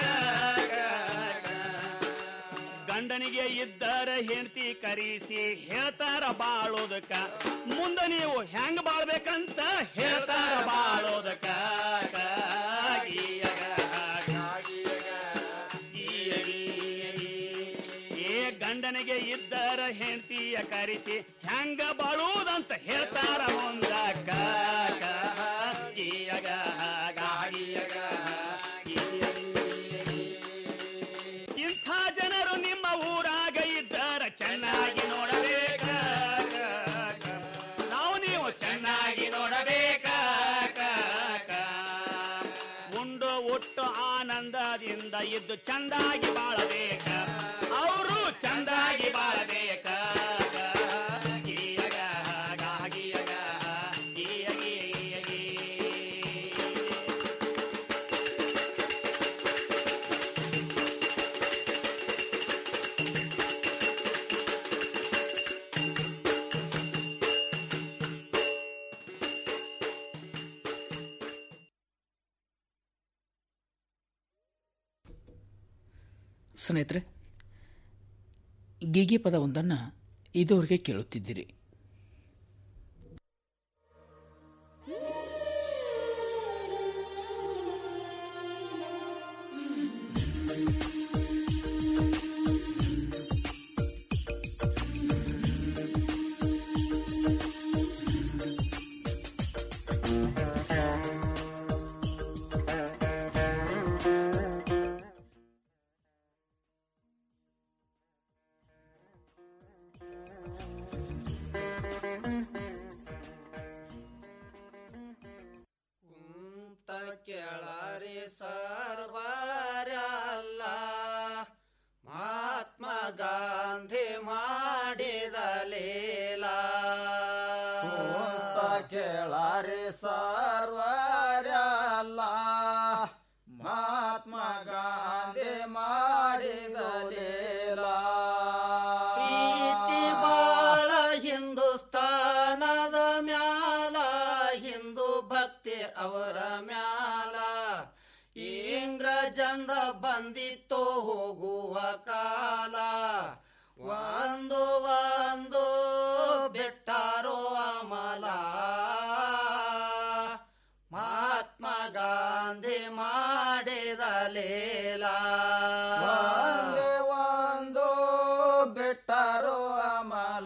ಗಂಡನಿಗೆ ಇದ್ದರ ಹೆಂಡತಿ ಕರೆಸಿ ಹೇಳ್ತಾರ ಬಾಳೋದಕ್ಕ ಮುಂದ ನೀವು ಹೆಂಗ್ ಬಾಳ್ಬೇಕಂತ ಹೇಳ್ತಾರ ಬಾಳೋದಕ್ಕ ಏ ಗಂಡನಿಗೆ ಇದ್ದರ ಹೆಂಡತಿಯ ಕರೆಸಿ ಹೆಂಗ ಬಾಳುವುದಂತ ಹೇಳ್ತಾರ ಮುಂದಕ್ಕ ಗೀಯಗ ಗಾಗಿಯಗ ಇಂಥ ಜನರು ನಿಮ್ಮ ಊರಾಗ ಇದ್ದರ ಚೆನ್ನಾಗಿ ನೋಡಬೇಕ ನಾವು ನೀವು ಚೆನ್ನಾಗಿ ನೋಡಬೇಕ ಉಂಡು ಒಟ್ಟು ಆನಂದದಿಂದ ಇದ್ದು ಚಂದಾಗಿ ಬಾಳಬೇಕ ಅವರು ಚಂದಾಗಿ ಬಾಳಬೇಕ ಗೀಯಗ ಗಾಗಿಯಗ ಗೀಯ ಗೀಯ ಗೀಯ. ಸ್ನೇಹಿತರೆ ಗೀಗಿ ಪದವೊಂದನ್ನು ಇದುವರೆಗೆ ಕೇಳುತ್ತಿದ್ದಿರಿ ಕುಂತ ಕೆಳರಿ ಸರ್ವರಲ್ಲ ಮಹಾತ್ಮ ಗಾಂಧಿ ಮಾಡಿದ ಲೀಲ ಕುಂತ ಕೇಳರಿ ಸರ್ವರಲ್ಲ ಮಹಾತ್ಮ ಗಾಂಧಿ ಮಾಡಿದ ಲೀಲ ಪ್ರೀತಿ ಬಾಳ ಹಿಂದೂಸ್ತಾನದ ಮ್ಯಾಲ ಹಿಂದೂ ಭಕ್ತಿ ಅವರ ಮ್ಯಾಲ ಇಂಗ್ರಜಂದ ಬಂದಿತ್ತು ಹೋಗುವ ಕಾಲ ಒಂದು ಒಂದು ಬಿಟ್ಟಾರೋ ಅಮಲ ಮಹಾತ್ಮ ಗಾಂಧಿ ಮಾಡಿದ ಲೀಲ ಒಂದೇ ಒಂದು ಬಿಟ್ಟರು ಅಮಲ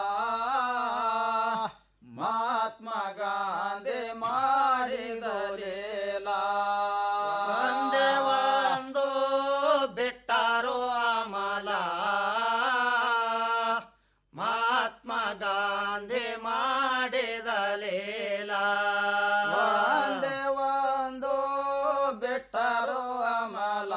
ಮಹಾತ್ಮ ಗಾಂಧಿ ಮಾಡಿದ ಲೀಲ ಒಂದೇ ಒಂದು ಬಿಟ್ಟಾರೋ ಅಮಲ ಮಹಾತ್ಮ ಗಾಂಧಿ ಮಾಡಿದ ಲೀಲ ಒಂದೇ ಒಂದು ಬಿಟ್ಟರು ಅಮಲ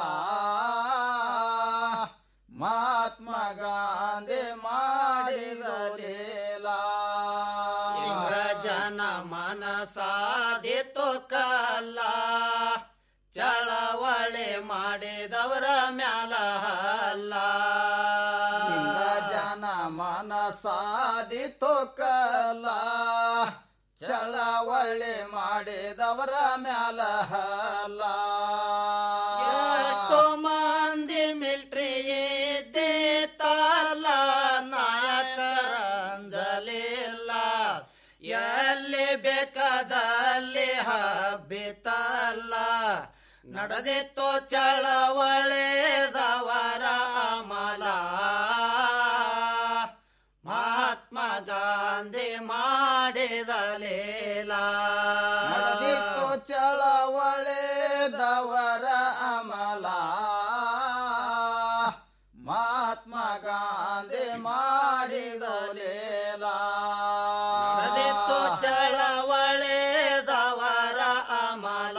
ಮಹಾತ್ಮ ಗಾಂಧಿ ಮಾಡಿದ ಲೀಲ ಇಂಗ್ರಜನ ಮನಸಾದಿತ್ತು ಕಲ್ಲ ಚಳವಳಿ ಮಾಡಿದವರ ಮ್ಯಾಲ ಹಲ್ಲ ಜನ ಮನಸಾದಿತು ಕಲ ಚಳವಳ್ಳಿ ಮಾಡಿದವರ ಮ್ಯಾಲ ಹಲ ಎಷ್ಟು ಮಂದಿ ಮಿಲ್ಟ್ರಿ ಎಲ್ಲಿ ಬೇಕಾದಲ್ಲಿ ಹಬ್ಬಿತಲ್ಲ ನಡೆದಿತ್ತು ಚಳವಳೆದವರ ಅಮಲ ಮಹಾತ್ಮ ಗಾಂಧಿ ಮಾಡಿದ ಲೀಲ ನಡೆದಿತ್ತು ಚಳವಳೆದವರ ಅಮಲ ಮಹಾತ್ಮ ಗಾಂಧಿ ಮಾಡಿದ ಲೀಲ ನಡೆದಿತ್ತು ಚಳವಳೆದವರ ಅಮಲ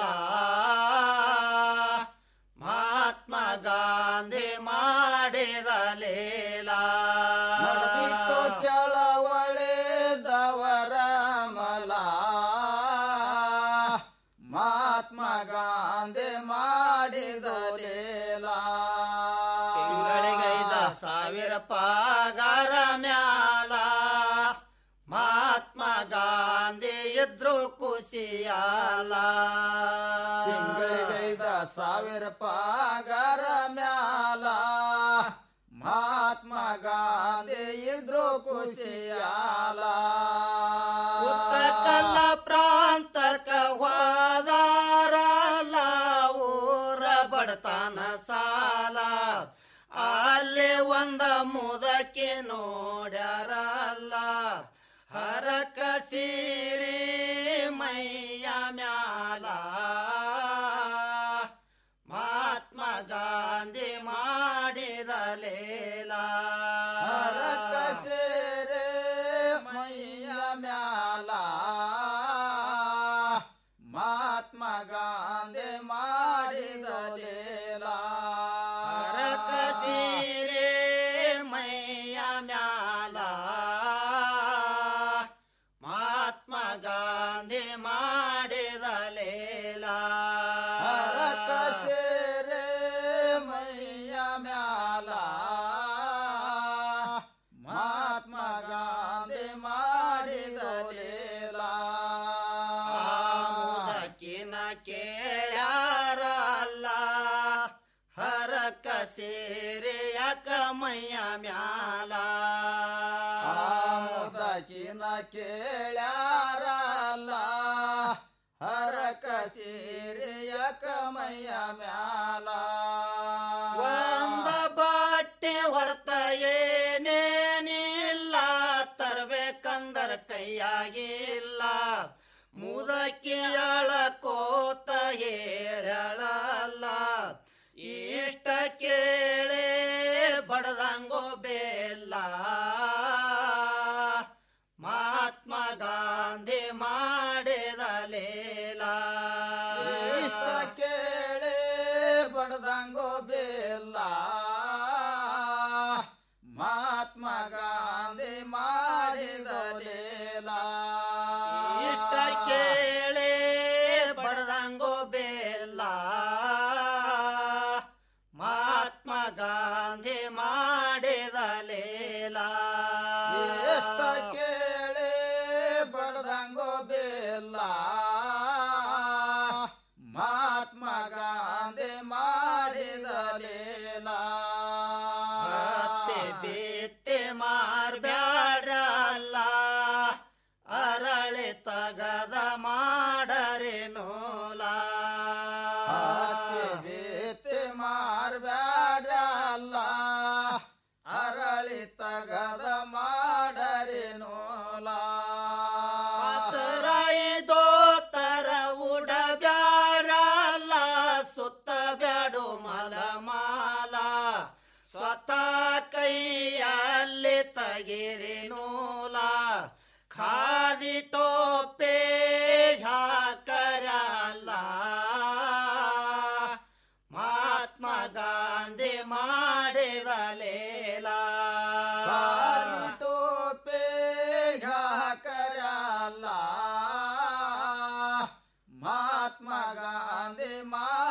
ಮಹಾತ್ಮ ಗಾಂಧಿ ಮಾಡಿದ ಲೀಲ ನಡೆದಿತ್ತು ಚಳವಳೆದವರ ಅಮಲ ಮಹಾತ್ಮ ಗಾಂಧಿ ಮಾಡಿದ ಲೀಲ ತಿಂಗಳಿಗೈದ ಸಾವಿರ ಪಗಾರ ಮ್ಯಾಲ ಮಹಾತ್ಮ ಗಾಂಧಿ ಇದ್ರು ಖುಷಿಯಾಲ ತಿಂಗಳಿಗೈದ ಸಾವಿರ ಪಗಾರ ಮ್ಯಾಲ ಮಹಾತ್ಮ ಗಾಂಧಿ ಇದ್ರು ಖುಷಿಯಾಲ ಉತ್ತಕಲ್ಲ ಪ್ರಾಂತಕ ಹೋದಾರಲ್ಲ ಊರ ಬಡತನ ಸಾಲ ಅಲ್ಲಿ ಒಂದ ಮುದಕಿ ನೋಡ್ಯಾರಲ್ಲ ಹರಕ ಸೀರಿ ಮೈಯ ಮ್ಯಾಲ ಮಹಾತ್ಮ ಗಾಂಧಿ ಮಾಡಿದ ಲೀಲ ಹರಕ ಸೇರೆ ಮೈಯ ಮ್ಯಾಲ ಮಹಾತ್ಮ ಗಾಂಧಿ ಮಾಡಿದ ಲೀಲ ಹರಕ ಸೀರೆ ಮೈಯ ಮ್ಯಾಲ ಮಹಾತ್ಮ ಗಾಂಧಿ ಮಾಡಿದ ಲೀಲ ಹರಕ ಸೇರೆ ಮೈಯ ಮ್ಯಾಲ ಮಹಾತ್ಮ ಗಾಂಧಿ ಮಾಡಿದ ಲೀಲ ಮುದಕಿನ ಕೇಳ್ಯಾರಲ್ಲ ಹರಕ ಸೀರೆ ಯಾಕ ಮೈಯ ಮ್ಯಾಲ ಮುದಕಿನ ಕೇಳ್ಯಾರಲ್ಲ ಹರಕ ಸೀರೆಯ ಕಮಯ್ಯ ಮ್ಯಾಲ ಒಂದ ಬಟ್ಟೆ ಹೊರತ ಏನೇನಿಲ್ಲ ತರ್ಬೇಕಂದರ ಕೈಯಾಗಿಲ್ಲ ಮುದಕಿಯಳ ಕೋತ ಹೇಳಲ್ಲ ಇಷ್ಟ ಕೇಳಿ ಬಡದಂಗೋ ಬೇಲ್ಲ ಮಹಾತ್ಮ ಗಾಂಧಿ ಮಾಡಿದ ಲೀಲ ಇಷ್ಟ ಕೇಳಿ ಬಡ್ದಂಗೋ ಬೇಲ್ಲ ಮಹಾತ್ಮ ಗಾಂಧಿ ಮಾಡಿದ ಲೀಲ ಇಷ್ಟ ಕೇಳಿ ಬಡದಂಗೋ ಬೇಲ್ಲ ಮಹಾತ್ಮ ಗಾಂಧಿ ಮಾಡಿದ ಲೀಲ ಇಷ್ಟ ಕೇಳಿ ಬಡ್ದಂಗೋ ಬೇಲ್ಲ ಮಹಾತ್ಮ ಗಾಂಧಿ ಮಾಡಿದ ಲೀಲ ಹತ್ತಿ ಬಿತ್ತಿ ಮಾರ್ಬ್ಯಾಡ್ರಲ್ಲ ಅರಳಿ ತಗದ ಮಾಡರಿ ನೂಲ ಹತ್ತಿ ಬೇತಿ ಮಾರ್ಬ್ಯಾಡ್ರಲ್ಲ ಅರಳಿ ತಗದ ಮಾಡರಿ ನೋಲ ಹಸರಾಯಿ ದೋತರ ಉಡಬ್ಯಾಡಲ್ಲ ಸುತ್ತ ಬ್ಯಾಡು ಮಲಮಾಲ ಸ್ವತಃ ಕೈಯಲ್ಲಿ ತಗಿರಿ ನೂಲ ಖಾದಿ ಟೋಪೆ ಹಾಕರಲ್ಲ ಮಹಾತ್ಮ ಗಾಂಧಿ ಮಾಡಿದ ಲೀಲ ಟೋಪೆ ಹಾಕರಲ್ಲ ಮಹಾತ್ಮ ಗಾಂಧಿ ಮಾ